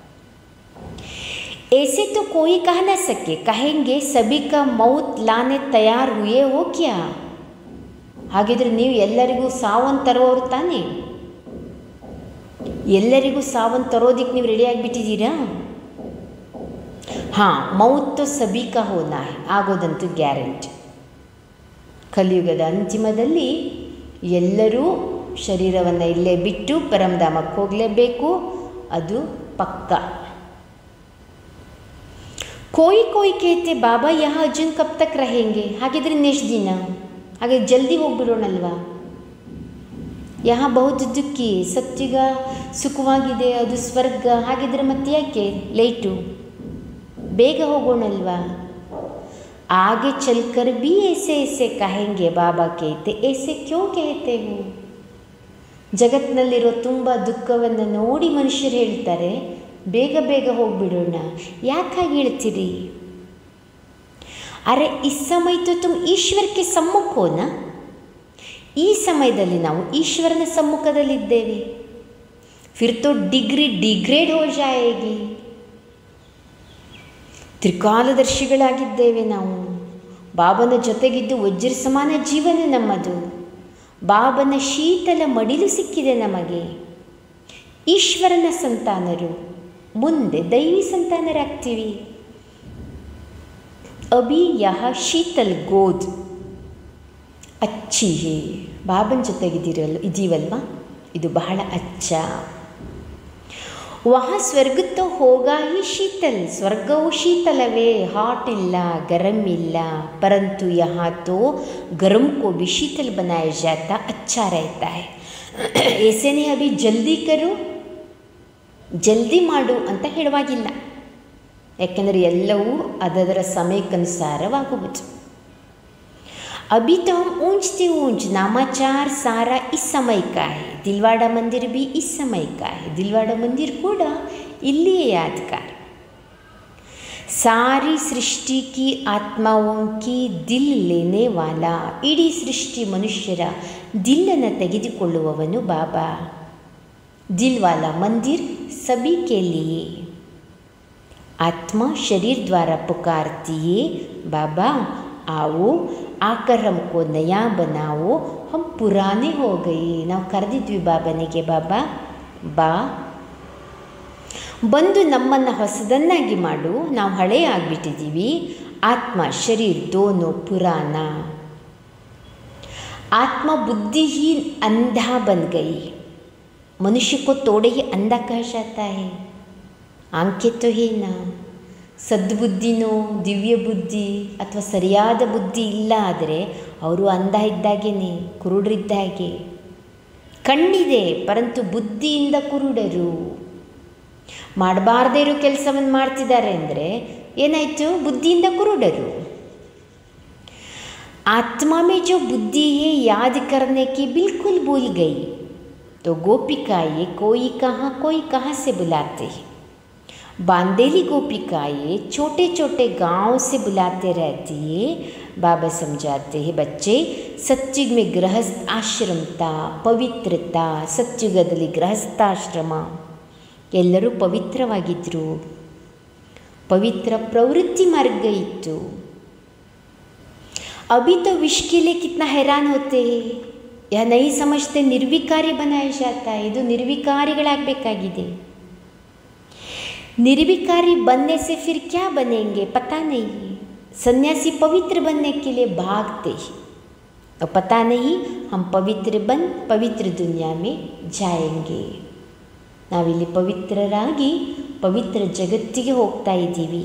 ऐसे तो कोई कह ना सके कहेंगे सभी का मौत लाने तैयार हुए हो क्या ಹಾಗಿದ್ರೆ ನೀವು ಎಲ್ಲರಿಗೂ ಸಾವನ್ನು ತರೋರು ತಾನೇ ಎಲ್ಲರಿಗೂ ಸಾವನ್ನು ತರೋದಕ್ಕೆ ನೀವು ರೆಡಿ ಆಗಿಬಿಟ್ಟಿದ್ದೀರಾ ಹಾಂ ಮೌತ್ ಸಬಿ ಕಾ ಹೋನಾ ಹೈ ಆಗೋದಂತೂ ಗ್ಯಾರಂಟಿ ಕಲಿಯುಗದ ಅಂತಿಮದಲ್ಲಿ ಎಲ್ಲರೂ ಶರೀರವನ್ನು ಇಲ್ಲೇ ಬಿಟ್ಟು ಪರಮಧಾಮಕ್ಕೆ ಹೋಗಲೇಬೇಕು ಅದು ಪಕ್ಕ ಕೋಯಿ ಕೋಯಿ ಕೇತೆ ಬಾಬಾ ಯಹ ಅರ್ಜುನ್ ಕಬ್ ತಕ್ ರಹೆಂಗೆ ಹಾಗಿದ್ರೆ ನೆಕ್ಸ್ಟ್ ದಿನ ಹಾಗೆ ಜಲ್ದಿ ಹೋಗ್ಬಿಡೋಣಲ್ವಾ ಯಹ ಬಹುತ್ ದುಃಖಿ ಸತ್ಯುಗ ಸುಖವಾಗಿದೆ ಅದು ಸ್ವರ್ಗ ಹಾಗಿದ್ರೆ ಮತ್ತೆ ಯಾಕೆ ಲೇಟು ಬೇಗ ಹೋಗೋಣಲ್ವಾ आगे चलकर भी ऐसे ऐसे कहेंगे बाबा कहते ऐसे क्यों कहते हो ಜಗತ್ತಿನಲ್ಲಿರೋ ತುಂಬ ದುಃಖವನ್ನು ನೋಡಿ ಮನುಷ್ಯರು ಹೇಳ್ತಾರೆ ಬೇಗ ಬೇಗ ಹೋಗ್ಬಿಡೋಣ ಯಾಕಾಗಿ ಹೇಳ್ತೀರಿ ಅರೆ ಈ ಸಮಯ तो तुम ईश्वर के सम्मुख हो ना ಈ ಸಮಯದಲ್ಲಿ ನಾವು ಈಶ್ವರನ ಸಮ್ಮುಖದಲ್ಲಿದ್ದೇವೆ ಫಿರ್ ತೋ ಡಿಗ್ರಿ ಡಿಗ್ರೇಡ್ ಹೋ ಜಾಯೇಗಿ ತ್ರಿಕಾಲದರ್ಶಿಗಳಾಗಿದ್ದೇವೆ ನಾವು ಬಾಬನ ಜೊತೆಗಿದ್ದು ವಜ್ರ ಸಮಾನ ಜೀವನ ನಮ್ಮದು ಬಾಬನ ಶೀತಲ ಮಡಿಲು ಸಿಕ್ಕಿದೆ ನಮಗೆ ಈಶ್ವರನ ಸಂತಾನರು ಮುಂದೆ ದೈವಿ ಸಂತಾನರಾಗ್ತೀವಿ ಅಭಿ ಯಹ ಶೀತಲ್ ಗೋದ್ ಅಚ್ಚಿ ಹೇ ಬಾಬನ ಜೊತೆಗಿದ್ದೀರಲ್ಲ ಇದೀವಲ್ವಾ ಇದು ಬಹಳ ಅಚ್ಚ ವಹ ಸ್ವರ್ಗ ತೋ ಹೋಗಾ ಹಿ ಶೀತಲ್ ಸ್ವರ್ಗವು ಶೀತಲವೇ ಹಾಟ್ ಇಲ್ಲ ಗರಂ ಇಲ್ಲ ಪರಂತು यहाँ तो गरम को भी शीतल बनाया जाता अच्छा रहता है ऐसे नहीं अभी ಜಲ್ದಿ ಕರು ಜಲ್ದಿ ಮಾಡು ಅಂತ ಹೇಳುವಾಗಿಲ್ಲ ಯಾಕೆಂದರೆ ಎಲ್ಲವೂ ಅದರ ಸಮಯಕ್ಕನುಸಾರವಾಗುವುದು अभी तो हम ऊंचते ऊंच नामाचार सारा इस समय का है दिलवाड़ा मंदिर भी इस समय का है दिलवाड़ा मंदिर ಕೂಡ ಇಲ್ಲಿಯೇ यादगार सारी सृष्टि की आत्माओं की दिल लेने वाला ಇಡೀ ಸೃಷ್ಟಿ ಮನುಷ್ಯರ ದಿಲ್ಲನ್ನು ತೆಗೆದುಕೊಳ್ಳುವವನು ಬಾಬಾ ದಿಲ್ವಾಲಾ ಮಂದಿರ್ ಸಭಿ के लिए आत्मा शरीर द्वारा पुकारती है बाबा आओ आकर हमको नया बनाओ हम पुराने हो गए ನಾವು ಕರೆದಿದ್ವಿ ಬಾಬನಿಗೆ ಬಾಬಾ ಬಾ ಬಂದು ನಮ್ಮನ್ನು ಹೊಸದನ್ನಾಗಿ ಮಾಡು ನಾವು ಹಳೆ ಆಗಿಬಿಟ್ಟಿದ್ದೀವಿ ಆತ್ಮ ಶರೀರ್ ದೋನೋ ಪುರಾಣ आत्मा बुद्धि ही अंधा बन गई मनुष्य को तोड़े ही अंधा कहा जाता है आंखें तो है ना ಸದ್ಬುದ್ಧಿನೋ ದಿವ್ಯ ಬುದ್ಧಿ ಅಥವಾ ಸರಿಯಾದ ಬುದ್ಧಿ ಇಲ್ಲ ಆದರೆ ಅವರು ಅಂಧ ಇದ್ದಾಗೇನೆ ಕುರುಡರಿದ್ದಾಗೆ ಕಣ್ಣಿದೆ ಪರಂತು ಬುದ್ಧಿಯಿಂದ ಕುರುಡರು ಮಾಡಬಾರ್ದೇ ಇರೋ ಕೆಲಸವನ್ನು ಮಾಡ್ತಿದ್ದಾರೆ ಅಂದರೆ ಏನಾಯಿತು ಬುದ್ಧಿಯಿಂದ ಕುರುಡರು आत्मा में जो बुद्धि है याद करने की बिल्कुल भूल गई तो गोपिकाएँ कोई कहाँ कोई कहाँ से बुलाते हैं बांदेली गोपिकाएँ छोटे छोटे गांव से बुलाते रहती है बाबा समझाते हैं बच्चे सत्युग में गृहस्थ आश्रम था ಪವಿತ್ರತಾ ಸತ್ಯುಗದಲ್ಲಿ ಗೃಹಸ್ಥಾಶ್ರಮ ಎಲ್ಲರೂ ಪವಿತ್ರವಾಗಿದ್ದರು ಪವಿತ್ರ ಪ್ರವೃತ್ತಿ ಮಾರ್ಗ ಇತ್ತು अभी तो विष के लिए कितना हैरान होते हैं यह नहीं समझते निर्विकारी बनाया जाता है ಇದು ನಿರ್ವಿಕಾರಿಗಳಾಗಬೇಕಾಗಿದೆ निर्विकारी बनने से फिर क्या बनेंगे पता नहीं सन्यासी पवित्र बनने के लिए भागते हैं और पता नहीं हम पवित्र बन पवित्र दुनिया में जाएंगे ನಾವಿಲ್ಲಿ ಪವಿತ್ರರಾಗಿ ಪವಿತ್ರ ಜಗತ್ತಿಗೆ ಹೋಗ್ತಾ ಇದ್ದೀವಿ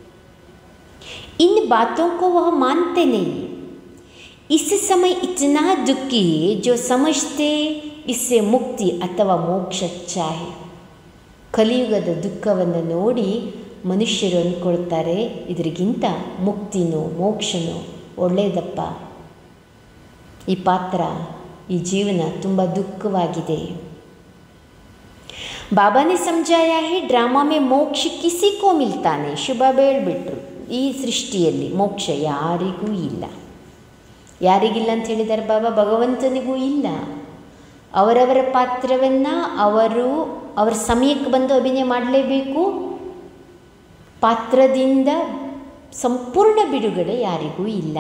इन बातों को वह मानते नहीं इस समय इतना दुखी है जो समझते इससे मुक्ति ಅಥವಾ ಮೋಕ್ಷ ಚಾಹೆ ಕಲಿಯುಗದ ದುಃಖವನ್ನು ನೋಡಿ ಮನುಷ್ಯರು ಅಂದ್ಕೊಳ್ತಾರೆ ಇದರಿಗಿಂತ ಮುಕ್ತಿನೋ ಮೋಕ್ಷನೋ ಒಳ್ಳೆಯದಪ್ಪ ಈ ಪಾತ್ರ ಈ ಜೀವನ ತುಂಬ ದುಃಖವಾಗಿದೆ ಬಾಬಾ ने समझाया है ड्रामा में मोक्ष किसी को मिलता नहीं ಶುಭ ಹೇಳ್ಬಿಟ್ರು ಈ ಸೃಷ್ಟಿಯಲ್ಲಿ ಮೋಕ್ಷ ಯಾರಿಗೂ ಇಲ್ಲ ಯಾರಿಗಿಲ್ಲ ಅಂತ ಹೇಳಿದ್ದಾರೆ ಬಾಬಾ ಭಗವಂತನಿಗೂ ಇಲ್ಲ ಅವರವರ ಪಾತ್ರವನ್ನು ಅವರು ಅವರ ಸಮಯಕ್ಕೆ ಬಂದು ಅಭಿನಯ ಮಾಡಲೇಬೇಕು ಪಾತ್ರದಿಂದ ಸಂಪೂರ್ಣ ಬಿಡುಗಡೆ ಯಾರಿಗೂ ಇಲ್ಲ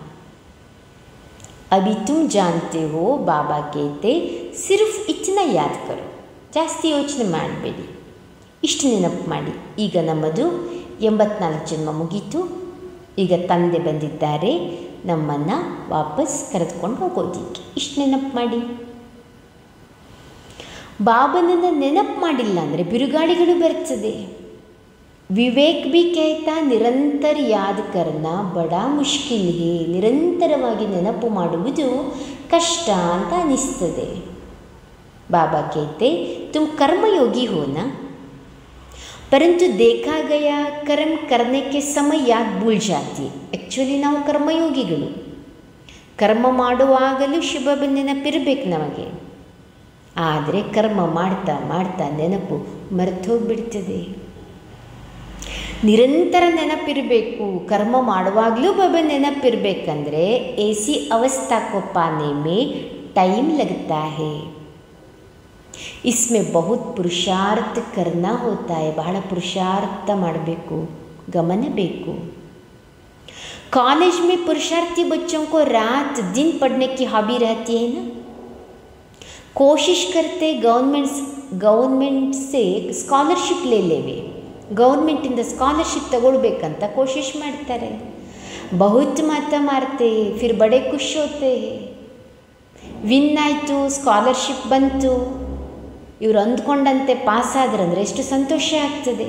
ಅಭಿ ತುಮ್ ಜಾನ್ತೆ ಹೋ ಬಾಬಾ ಕೇತೆ ಸಿರ್ಫ್ ಇಚ್ನ ಯಾದ್ ಕರು ಜಾಸ್ತಿ ಯೋಚನೆ ಮಾಡಬೇಡಿ ಇಷ್ಟು ನೆನಪು ಮಾಡಿ ಈಗ ನಮ್ಮದು ಎಂಬತ್ನಾಲ್ಕು ಜನ್ಮ ಮುಗೀತು ಈಗ ತಂದೆ ಬಂದಿದ್ದಾರೆ ನಮ್ಮನ್ನು ವಾಪಸ್ ಕರೆದುಕೊಂಡು ಹೋಗೋದಿಕ್ಕೆ ಇಷ್ಟು ನೆನಪು ಮಾಡಿ ಬಾಬನನ್ನು ನೆನಪು ಮಾಡಿಲ್ಲ ಅಂದರೆ ಬಿರುಗಾಳಿಗಳು ಬರ್ತದೆ ವಿವೇಕ್ ಬಿ कहता ನಿರಂತರ ಯಾದ್ ಕರ್ನ ಬಡಾ ಮುಷ್ಕಿಲ್ ಹೇ ನಿರಂತರವಾಗಿ ನೆನಪು ಮಾಡುವುದು ಕಷ್ಟ ಅಂತ ಅನಿಸ್ತದೆ बाबा कहते तुम कर्मयोगी हो ना परंतु देखा गया कर्म करने के समय याद भूल जाती ಆ್ಯಕ್ಚುಲಿ ನಾವು ಕರ್ಮಯೋಗಿಗಳು ಕರ್ಮ ಮಾಡುವಾಗಲೂ ಶುಭ ನೆನಪಿರಬೇಕು ನಮಗೆ ಆದರೆ ಕರ್ಮ ಮಾಡ್ತಾ ಮಾಡ್ತಾ ನೆನಪು ಮರೆತೋಗ್ಬಿಡ್ತದೆ ನಿರಂತರ ನೆನಪಿರಬೇಕು ಕರ್ಮ ಮಾಡುವಾಗಲೂ ಬಾಬಾ ನೆನಪಿರಬೇಕಂದ್ರೆ ऐसी अवस्था को पाने में टाइम लगता है इसमें बहुत पुरुषार्थ करना होता है ಬಹಳ ಪುರುಷಾರ್ಥ ಮಾಡಬೇಕು ಗಮನ ಬೇಕು कॉलेज में पुरुषार्थी बच्चों को रात दिन पढ़ने की हॉबी रहती है ना कोशिश करते गवर्नमेंट गवर्नमेंट से ಸ್ಕಾಲರ್ಶಿಪ್ ಲೇ ಲೇವೆ ಗೌರ್ಮೆಂಟಿಂದ ಸ್ಕಾಲರ್ಶಿಪ್ ತಗೊಳ್ಬೇಕಂತ ಕೋಶಿಶ್ ಮಾಡ್ತಾರೆ ಬಹುತ್ ಮಾತ ಮಾರ್ತೆ ಫಿರ್ ಬಡೆ ಖುಷ್ ಹೋತೆ ವಿನ್ ಆಯಿತು ಸ್ಕಾಲರ್ಶಿಪ್ ಬಂತು ಇವರು ಅಂದ್ಕೊಂಡಂತೆ ಪಾಸ್ ಆದ್ರಂದ್ರೆ ಎಷ್ಟು ಸಂತೋಷ ಆಗ್ತದೆ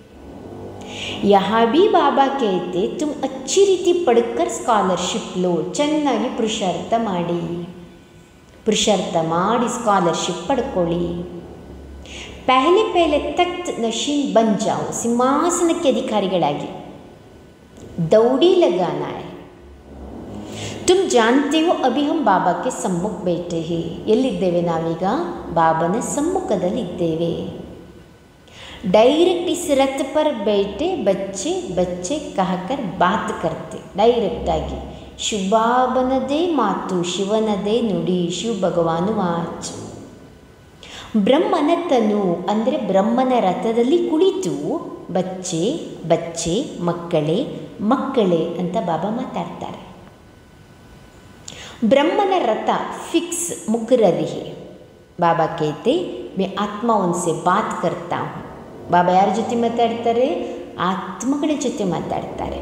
ಯಹಾ ಬಿ ಬಾಬಾ ಕೇತೆ ತುಮ್ ಅಚ್ಚಿ ರೀತಿ ಪಡ್ಕರ್ ಸ್ಕಾಲರ್ಶಿಪ್ ಲೋ ಚೆನ್ನಾಗಿ ಪುರುಷಾರ್ಥ ಮಾಡಿ ಪುರುಷಾರ್ಥ ಮಾಡಿ ಸ್ಕಾಲರ್ಶಿಪ್ ಪಡ್ಕೊಳ್ಳಿ ಪಹಲೆ ಪಹಲೆ ತಖ್ತ್ ನಶೀನ್ ಬನ್ ಜಾओ ಸಿಂಹಾಸನಕ್ಕೆ ಅಧಿಕಾರಿಗಳಾಗಿ ದೌಡಿ ಲಗಾನ है तुम जानते हो अभी हम बाबा के सम्मुख बैठे हैं ಎಲ್ಲಿದ್ದೇವೆ ನಾವೀಗ ಬಾಬನ ಸಮ್ಮುಖದಲ್ಲಿದ್ದೇವೆ डायरेक्ट इस रथ पर बैठे बच्चे बच्चे कहकर बात करते ಡೈರೆಕ್ಟ್ ಆಗಿ ಶಿವಬಾಬನದೇ ಮಾತು ಶಿವನದೇ ನುಡಿ ಶಿವ ಭಗವಾನು ವಾಚ್ ಬ್ರಹ್ಮನ ತನು ಅಂದರೆ ಬ್ರಹ್ಮನ ರಥದಲ್ಲಿ ಕುಳಿತು ಬಚ್ಚೆ ಬಚ್ಚೆ ಮಕ್ಕಳೇ ಮಕ್ಕಳೇ ಅಂತ ಬಾಬಾ ಮಾತಾಡ್ತಾರೆ ಬ್ರಹ್ಮನ ರಥ ಫಿಕ್ಸ್ ಮುಗ್ರರಿ है ಬಾಬಾ कहते मैं ಆತ್ಮ ಉನ್ಸೆ ಬಾತ್ ಕರ್ತಾ ಹೂँ ಬಾಬಾ ಯಾರ ಜೊತೆ ಮಾತಾಡ್ತಾರೆ ಆತ್ಮಗಳ ಜೊತೆ ಮಾತಾಡ್ತಾರೆ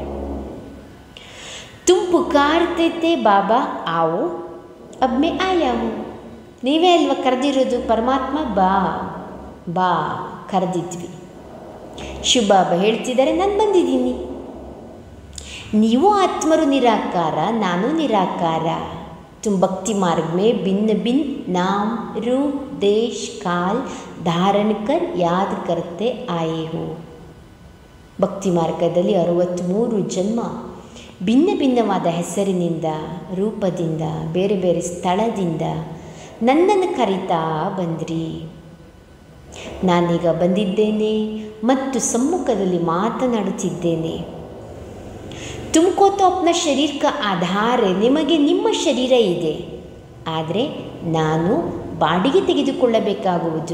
ತುಮ್ ಪುಕಾರ್ತೆ ತೆ ಬಾಬಾ ಆವೋ ಅಬ್ ಮೇ ಆಯಾ ಹೂँ ನೀವೇ ಅಲ್ವಾ ಕರೆದಿರೋದು ಪರಮಾತ್ಮ ಬಾ ಬಾ ಕರೆದಿದ್ವಿ ಶಿವಬಾಬಾ ಹೇಳ್ತಿದ್ದಾರೆ ನಾನು ಬಂದಿದ್ದೀನಿ ನೀವು ಆತ್ಮರು ನಿರಾಕಾರ ನಾನು ನಿರಾಕಾರ तुम भक्ति मार्ग में भिन्न भिन्न नाम रूप देश काल धारण कर याद करते आए हो ಭಕ್ತಿ ಮಾರ್ಗದಲ್ಲಿ ಅರವತ್ತ್ಮೂರು ಜನ್ಮ ಭಿನ್ನ ಭಿನ್ನವಾದ ಹೆಸರಿನಿಂದ ರೂಪದಿಂದ ಬೇರೆ ಬೇರೆ ಸ್ಥಳದಿಂದ ನನ್ನನ್ನು ಕರೀತಾ ಬಂದ್ರಿ ನಾನೀಗ ಬಂದಿದ್ದೇನೆ ಮತ್ತು ಸಮ್ಮುಖದಲ್ಲಿ ಮಾತನಾಡುತ್ತಿದ್ದೇನೆ ತುಮಕೋ ತೋ ಅಪ್ನ ಶರೀರ ಕ ಆಧಾರ ನಿಮಗೆ ನಿಮ್ಮ ಶರೀರ ಇದೆ ಆದರೆ ನಾನು ಬಾಡಿಗೆ ತೆಗೆದುಕೊಳ್ಳಬೇಕಾಗುವುದು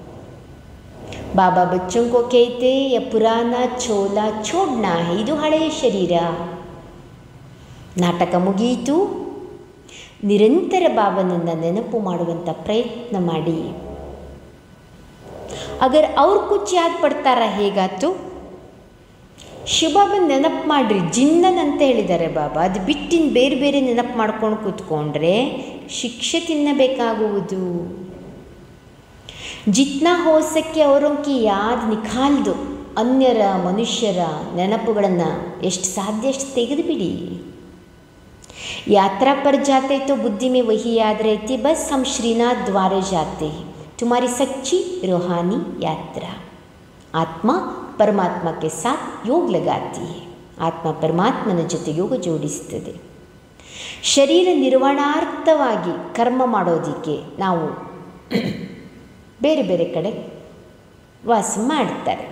ಬಾಬಾ ಬಚ್ಚೊಂಕೋ ಕೇತೆ ಯ ಪುರಾಣ ಚೋಲ ಚೋಡ್ನ ಇದು ಹಳೆಯ ಶರೀರ ನಾಟಕ ಮುಗಿಯಿತು ನಿರಂತರ ಬಾಬನನ್ನು ನೆನಪು ಮಾಡುವಂಥ ಪ್ರಯತ್ನ ಮಾಡಿ ಅಗರ್ ಅವ್ರು ಕುಚ್ ಯಾದ್ ಪಡ್ತಾರ ಹೇಗಾತು ಶಿವಬಾಬನ್ ನೆನಪು ಮಾಡ್ರಿ ಜಿನ್ನನ್ ಅಂತ ಹೇಳಿದ್ದಾರೆ ಬಾಬಾ ಅದು ಬಿಟ್ಟಿನ ಬೇರೆ ಬೇರೆ ನೆನಪು ಮಾಡ್ಕೊಂಡು ಕೂತ್ಕೊಂಡ್ರೆ ಶಿಕ್ಷೆ ತಿನ್ನಬೇಕಾಗುವುದು ಜಿತ್ನಾ ಹೋಸಕ್ಕೆ ಅವರೊಂಕಿ ಯಾದ್ ನಿಖಾಲ್ದು ಅನ್ಯರ ಮನುಷ್ಯರ ನೆನಪುಗಳನ್ನು ಎಷ್ಟು ಸಾಧ್ಯ ಅಷ್ಟು ತೆಗೆದುಬಿಡಿ यात्रा पर जाते तो बुद्धि में वही याद रहती बस हम श्रीनाथ द्वारे जाते हैं तुम्हारी सच्ची रूहानी यात्रा आत्मा ಪರಮಾತ್ಮ ಕೆ ಸಾಥ್ ಯೋಗ ಲಗಾತಿ ಆತ್ಮ ಪರಮಾತ್ಮನ ಜೊತೆ ಯೋಗ ಜೋಡಿಸ್ತದೆ ಶರೀರ ನಿರ್ವಹಣಾರ್ಥವಾಗಿ ಕರ್ಮ ಮಾಡೋದಕ್ಕೆ ನಾವು ಬೇರೆ ಬೇರೆ ಕಡೆ ವಾಸ ಮಾಡ್ತಾರೆ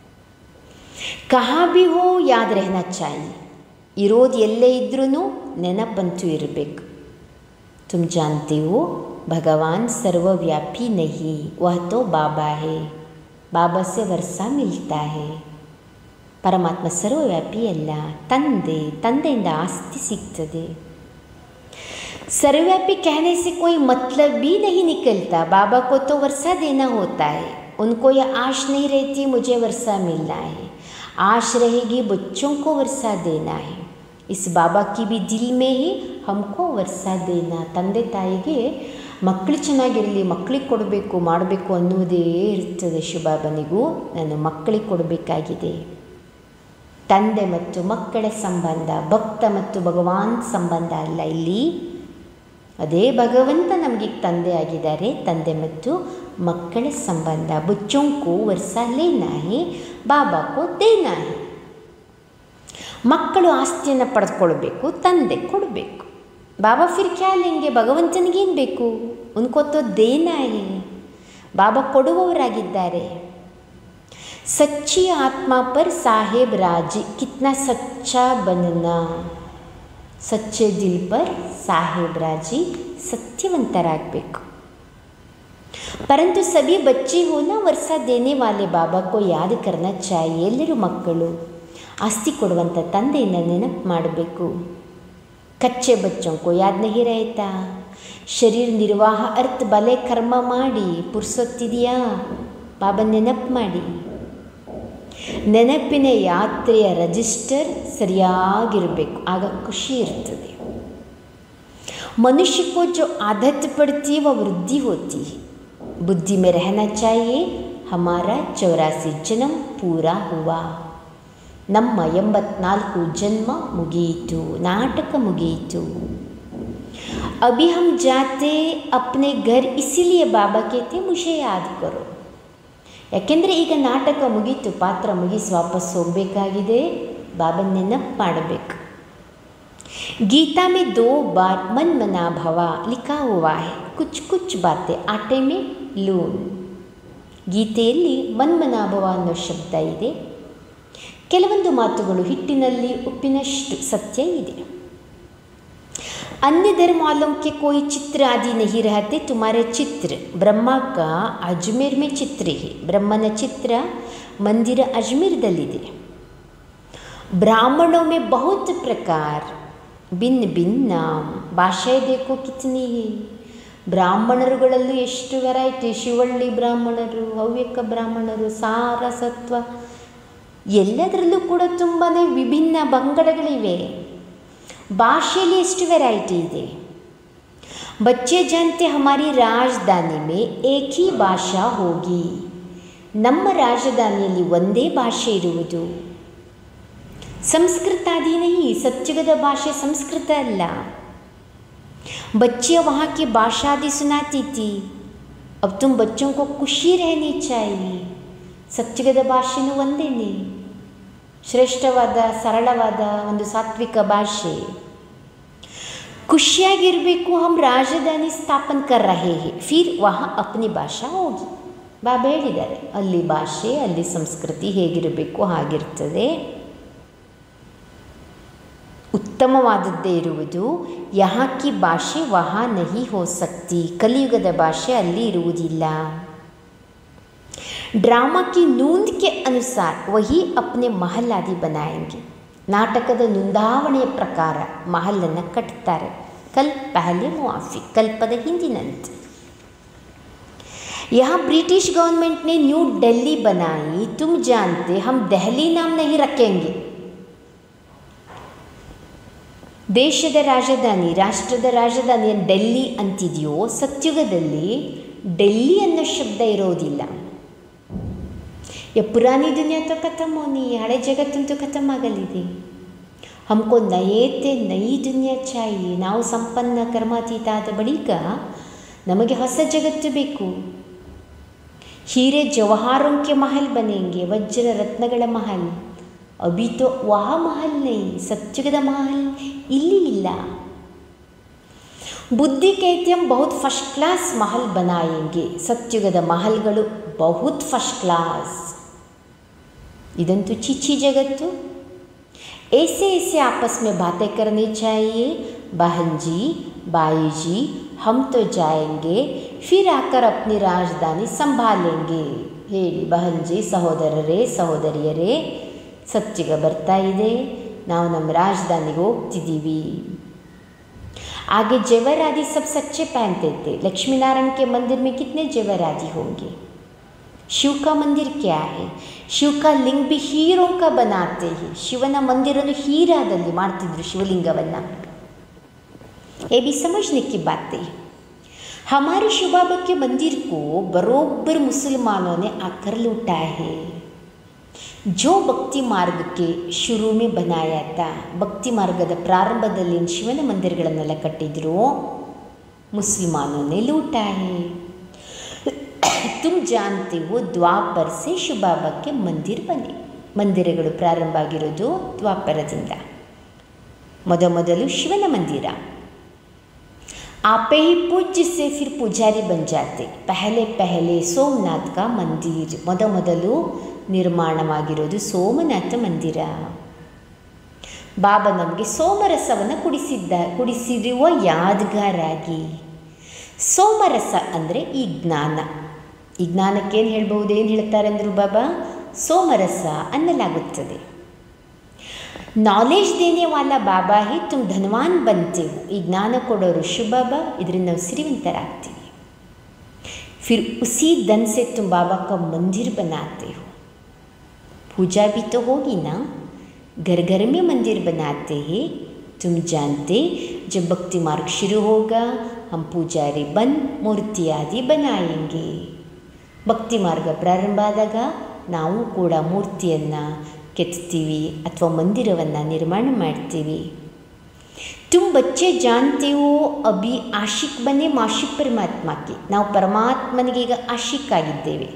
ಕಹಾ ಬಿ ಹೋ ಯಾದ್ ರೆಹನಾ ಚಾಯಿ ಇರೋದು ಎಲ್ಲೇ ಇದ್ರೂ ನೆನಪಂತೂ ಇರಬೇಕು ತುಮ್ ಜಾನ್ತಿ ಹೋ ಭಗವಾನ್ ಸರ್ವವ್ಯಾಪಿ ನಹಿ ವಹ ತೋ ಬಾಬಾ ಹೇ ಬಾಬಾ ಸೆ ವರ್ಷ ಮಿಲ್ತಾ ಹೇ ಪರಮಾತ್ಮ ಸರ್ವವ್ಯಾಪಿ ಅಲ್ಲ ತಂದೆ ತಂದೆಯಿಂದ ಆಸ್ತಿ ಸಿಗ್ತದೆ सर्वव्यापी कहने से कोई मतलब भी नहीं निकलता बाबा को तो वर्षा देना होता है उनको यह आश नहीं रहती मुझे वर्षा मिलना है आश रहेगी बच्चों को वर्षा देना है ಇಸ್ ಬಾಬಾ ಕಿ ಬಿ ದಿಲ್ ಮೇ ಹಿ ಹಮ್ಕೋ ವರ್ಷ ದೇನ ತಂದೆ ತಾಯಿಗೆ ಮಕ್ಕಳು ಚೆನ್ನಾಗಿರಲಿ ಮಕ್ಕಳಿಗೆ ಕೊಡಬೇಕು ಮಾಡಬೇಕು ಅನ್ನುವುದೇ ಇರ್ತದೆ ಶಿವಬಾಬನಿಗೂ ನಾನು ಮಕ್ಕಳಿಗೆ ಕೊಡಬೇಕಾಗಿದೆ ತಂದೆ ಮತ್ತು ಮಕ್ಕಳ ಸಂಬಂಧ ಭಕ್ತ ಮತ್ತು ಭಗವಾನ್ ಸಂಬಂಧ ಅಲ್ಲ ಇಲ್ಲಿ ಅದೇ ಭಗವಂತ ನಮಗೆ ತಂದೆ ಆಗಿದ್ದಾರೆ ತಂದೆ ಮತ್ತು ಮಕ್ಕಳ ಸಂಬಂಧ ಬಚ್ಚೋಂಕು ವರ್ಷ ಲೇನಾ ಹೇ ಬಾಬಾಕೋ ದೇನಾ ಹೇ ಮಕ್ಕಳು ಆಸ್ತಿಯನ್ನು ಪಡೆದುಕೊಳ್ಬೇಕು ತಂದೆ ಕೊಡಬೇಕು ಬಾಬಾ ಫಿರ್ ಕ್ಯಾ ಲೆಂಗೆ ಭಗವಂತನಿಗೇನು ಬೇಕು ಉನ್ಕೋ ತೋ ದೇನಾ ಹೇ ಬಾಬಾ ಕೊಡುವವರಾಗಿದ್ದಾರೆ ಸಚ್ಚಿ ಆತ್ಮ ಪರ್ ಸಾಹೇಬ್ ರಾಜಿ ಕಿತ್ನಾ ಸಚ್ಚಾ ಬನನಾ ಸಚ್ಚೆ ದಿಲ್ ಪರ್ ಸಾಹೇಬ್ ರಾಜಿ ಸತ್ಯವಂತರಾಗಬೇಕು ಪರಂತು ಸಭಿ ಬಚ್ಚಿ ಹೋನ ವರ್ಷ ದೇನೆ ವಾಲೆ ಬಾಬಾ ಕೋ ಯಾದ್ ಕರ್ನ ಚಾಯಿ ಎಲ್ಲರೂ ಮಕ್ಕಳು ಆಸ್ತಿ ಕೊಡುವಂಥ ತಂದೆಯನ್ನು ನೆನಪು ಮಾಡಬೇಕು ಕಚ್ಚೆ ಬಚ್ಚೋಂಕೋ ಯಾದ್ ನಹಿ ರಹತಾ ಶರೀರ ನಿರ್ವಾಹ ಅರ್ಥ ಬಲೆ ಕರ್ಮ ಮಾಡಿ ಪುರ್ಸೊತ್ತಿದೆಯಾ ಬಾಬಾ ನೆನಪು ಮಾಡಿ ನೆನಪಿನ ಯಾತ್ರೆಯ ರಿಜಿಸ್ಟರ್ ಸರಿಯಾಗಿರಬೇಕು ಆಗ ಖುಷಿ ಇರ್ತದೆ मनुष्य को जो आदत पड़ती है वह वृद्धि होती है बुद्धि में रहना चाहिए हमारा चौरासी जन्म पूरा हुआ ನಮ್ಮ ಎಂಬತ್ನಾಲ್ಕು ಜನ್ಮ ಮುಗಿಯಿತು ನಾಟಕ ಮುಗಿಯಿತು अभी हम जाते अपने घर इसीलिए बाबा कहते मुझे याद करो ಯಾಕೆಂದರೆ ಈಗ ನಾಟಕ ಮುಗೀತು ಪಾತ್ರ ಮುಗಿಸಿ ವಾಪಸ್ ಹೋಗಬೇಕಾಗಿದೆ ಬಾಬನ್ ನೆನಪು ಮಾಡಬೇಕು गीता में दो बार मन मना भवा लिखा हुआ है कुछ कुछ बातें आटे में लून ಗೀತೆಯಲ್ಲಿ ಮನ್ಮನಾಭವ ಅನ್ನೋ ಶಬ್ದ ಇದೆ ಕೆಲವೊಂದು ಮಾತುಗಳು ಹಿಟ್ಟಿನಲ್ಲಿ ಉಪ್ಪಿನಷ್ಟು ಸತ್ಯ ಇದೆ अन्य धर्म वालों के कोई चित्र आदि नहीं रहते तुम्हारे चित्र ब्रह्मा का अजमेर में चित्र है ब्रह्मನ ಚಿತ್ರ ಮಂದಿರ ಅಜ್ಮೀರ್ದಲ್ಲಿದೆ ब्राह्मणों में बहुत प्रकार ಭಿನ್ನ ಭಿನ್ನ ಭಾಷೆ देखो कितनी है ಬ್ರಾಹ್ಮಣರುಗಳಲ್ಲೂ ಎಷ್ಟು ವೆರೈಟಿ ಶಿವಳ್ಳಿ ಬ್ರಾಹ್ಮಣರು ಹವ್ಯಕ ಬ್ರಾಹ್ಮಣರು ಸಾರ ಸತ್ವ ಎಲ್ಲದರಲ್ಲೂ ಕೂಡ ತುಂಬಾ ವಿಭಿನ್ನ ಬಂಗಡಗಳಿವೆ ಭಾಷೆಯಲ್ಲಿ ಎಷ್ಟು ವೆರೈಟಿ ಇದೆ बच्चे जानते हमारी राजधानी में एक ही ಭಾಷಾ ಹೋಗಿ ನಮ್ಮ ರಾಜಧಾನಿಯಲ್ಲಿ ಒಂದೇ ಭಾಷೆ ಇರುವುದು ಸಂಸ್ಕೃತಾದಿ नहीं सत्युगದ ಭಾಷೆ ಸಂಸ್ಕೃತ ಅಲ್ಲ बच्चे वहाँ की भाषा आदि सुनाती थी अब तुम बच्चों को खुशी रहनी चाहिए ಸತ್ಯುಗದ ಭಾಷೆನೂ ಒಂದೇನೆ ಶ್ರೇಷ್ಠವಾದ ಸರಳವಾದ ಒಂದು ಸಾತ್ವಿಕ ಭಾಷೆ ಖುಷಿಯಾಗಿರಬೇಕು ಹಮ್ ರಾಜಧಾನಿ ಸ್ಥಾಪನ್ ಕರ್ ರಹೆ ಹೇ ಫಿರ್ ವಹ ಅಪ್ನಿ ಭಾಷಾ ಹೋಗಿ ಬಾಬಾ ಹೇಳಿದ್ದಾರೆ ಅಲ್ಲಿ ಭಾಷೆ ಅಲ್ಲಿ ಸಂಸ್ಕೃತಿ ಹೇಗಿರಬೇಕು ಹಾಗಿರ್ತದೆ ಉತ್ತಮವಾದದ್ದೇ ಇರುವುದು ಯಹಾಕಿ ಭಾಷೆ ವಹ ನಹಿ ಹೋ ಸಕ್ತಿ ಕಲಿಯುಗದ ಭಾಷೆ ಅಲ್ಲಿ ಇರುವುದಿಲ್ಲ ಡ್ರಾಮಾ ಕಿ ನೂಂದ್ ಕೆ ಅನುಸಾರ ವಹಿ ಅಪ್ನೆ ಮಹಲ್ ಆದಿ ಬನಾಯಂಗೆ ನಾಟಕದ ನೋಂದಾವಣೆಯ ಪ್ರಕಾರ ಮಹಲನ್ನು ಕಟ್ತಾರೆ ಕಲ್ ಪಹಲೆ ಮುಆಫಿ ಕಲ್ಪದ ಹಿಂದಿನಂತೆ यहाँ ब्रिटिश गवर्नमेंट ने न्यू दिल्ली बनाई तुम जानते हम दहली नाम नहीं रखेंगे ದೇಶದ ರಾಜಧಾನಿ ರಾಷ್ಟ್ರದ ರಾಜಧಾನಿ ಡೆಲ್ಲಿ ಅಂತಿದೆಯೋ ಸತ್ಯುಗದಲ್ಲಿ ಡೆಲ್ಲಿ ಅನ್ನೋ ಶಬ್ದ ಇರೋದಿಲ್ಲ ಯ ಪುರಾನಿ ದುನಿಯಾ ತೋ ಖತಮ್ ಹೋನಿ ಹಳೆ ಜಗತ್ತಂತೂ ಖತಮ್ ಆಗಲಿದೆ ಹಮ್ಕೋ ನಯೇತೆ ನೈ ದುನಿಯಾ ಚಾಯಿ ನಾವು ಸಂಪನ್ನ ಕರ್ಮಾತೀತ ಆದ ಬಳಿಕ ನಮಗೆ ಹೊಸ ಜಗತ್ತು ಬೇಕು ಹೀರೆ ಜವಾಹರೋಂಕೆ ಮಹಲ್ ಬನೆಂಗೆ ವಜ್ರ ರತ್ನಗಳ ಮಹಲ್ ಅಭಿ ತೋ ವಹ ಮಹಲ್ ನೈ ಸತ್ಯುಗದ ಮಹಲ್ ಇಲ್ಲಿ ಇಲ್ಲ ಬುದ್ಧಿ कहते हम बहुत फर्स्ट क्लास महल बनाएंगे ಸತ್ಯುಗದ ಮಹಲ್ಗಳು ಬಹುತ್ ಫಸ್ಟ್ ಕ್ಲಾಸ್ ಇದಂತೂ ಚಿಚ್ಚಿ ಜಗತ್ತು ऐसे ऐसे आपस में बातें करनी चाहिए बहन जी बाई जी हम तो जाएंगे फिर आकर अपनी राजधानी संभालेंगे ಹೇಳಿ ಬಹನ್ಜಿ ಸಹೋದರರೇ ಸಹೋದರಿಯರೇ ಸತ್ಯುಗ ಬರ್ತಾ ಇದೆ ನಾವು ನಮ್ಮ ರಾಜಧಾನಿಗೆ ಹೋಗ್ತಿದ್ದೀವಿ आगे जेवर आदि सब सच्चे पहनते थे लक्ष्मी नारायण के मंदिर में कितने जेवर आदि होंगे शिव का मंदिर क्या है ಶಿವ का लिंग भी हीरों का बनाते हैं ಶಿವನ ಮಂದಿರನು ಹೀರಾದಲ್ಲಿ ಮಾಡ್ತಿದ್ರು ಶಿವಲಿಂಗವನ್ನು ये भी समझने की बात है हमारे शिव बाबा के मंदिर को बरोबर मुसलमानों ने आकर लूटा है जो ಭಕ್ತಿ ಮಾರ್ಗಕ್ಕೆ ಶುರು ಮೇ बनाया था ಭಕ್ತಿ ಮಾರ್ಗದ ಪ್ರಾರಂಭದಲ್ಲಿ ಏನ್ ಶಿವನ ಮಂದಿರಗಳನ್ನೆಲ್ಲ ಕಟ್ಟಿದ್ರು ಮುಸಲ್ಮಾನೋನೇ ಲೂಟಾ ಹೇ ತುಮ್ ಜಾನ್ತೆ ಹೋ ದ್ವಾಪರ್ ಸೆ ಶಿವಬಾಬಾಕ್ಕೆ ಮಂದಿರ್ ಬನೆ ಮಂದಿರಗಳು ಪ್ರಾರಂಭ ಆಗಿರೋದು ದ್ವಾಪರದಿಂದ ಮೊದಮೊದಲು ಶಿವನ ಮಂದಿರ आपे ही पूज्य से फिर पुजारी बन जाते पहले पहले ಸೋಮನಾಥ್ का ಮಂದಿರ್ ಮೊದ ಮೊದಲು ನಿರ್ಮಾಣವಾಗಿರೋದು ಸೋಮನಾಥ ಮಂದಿರ ಬಾಬಾ ನಮಗೆ ಸೋಮರಸವನ್ನು ಕುಡಿಸಿದ್ದ ಕುಡಿಸಿರುವ ಯಾದಗಾರಾಗಿ ಸೋಮರಸ ಅಂದರೆ ಈ ಜ್ಞಾನ ಈ ಜ್ಞಾನಕ್ಕೇನು ಹೇಳ್ಬೋದು ಏನು ಹೇಳ್ತಾರೆ ಅಂದರು ಬಾಬಾ ಸೋಮರಸ ಅನ್ನಲಾಗುತ್ತದೆ ನಾಲೆಜ್ ದೇನೆ ವಾಲ ಬಾಬಾ ಹಿ ತುಮ್ ಧನವಾನ್ ಬಂತೇವು ಈ ಜ್ಞಾನ ಕೊಡೋರು ಬಾಬಾ ಇದರಿಂದ ನಾವು ಸಿರಿವಂತರಾಗ್ತೀವಿ फिर उसी धन से तुम बाबा का मंदिर बनाते हो पूजा भी तो होगी ना घर घर में मंदिर बनाते हैं तुम जानते जब भक्ति मार्ग शुरू होगा हम पुजारी बन मूर्ति आदि बनाएंगे ಭಕ್ತಿ ಮಾರ್ಗ ಪ್ರಾರಂಭ ಆದಾಗ ನಾವು ಕೂಡ ಮೂರ್ತಿಯನ್ನು ಕೆತ್ತೀವಿ ಅಥವಾ ಮಂದಿರವನ್ನು ನಿರ್ಮಾಣ ಮಾಡ್ತೀವಿ ತುಮ್ ಬಚ್ಚೆ ಜಾನ್ತೇವೋ ಅಭಿ ಆಶಿಕ್ ಬನ್ನೇ ಮಾಶಿಕ್ ಪರಮಾತ್ಮಕ್ಕೆ ನಾವು ಪರಮಾತ್ಮನಿಗೆ ಈಗ ಆಶಿಕ್ ಆಗಿದ್ದೇವೆ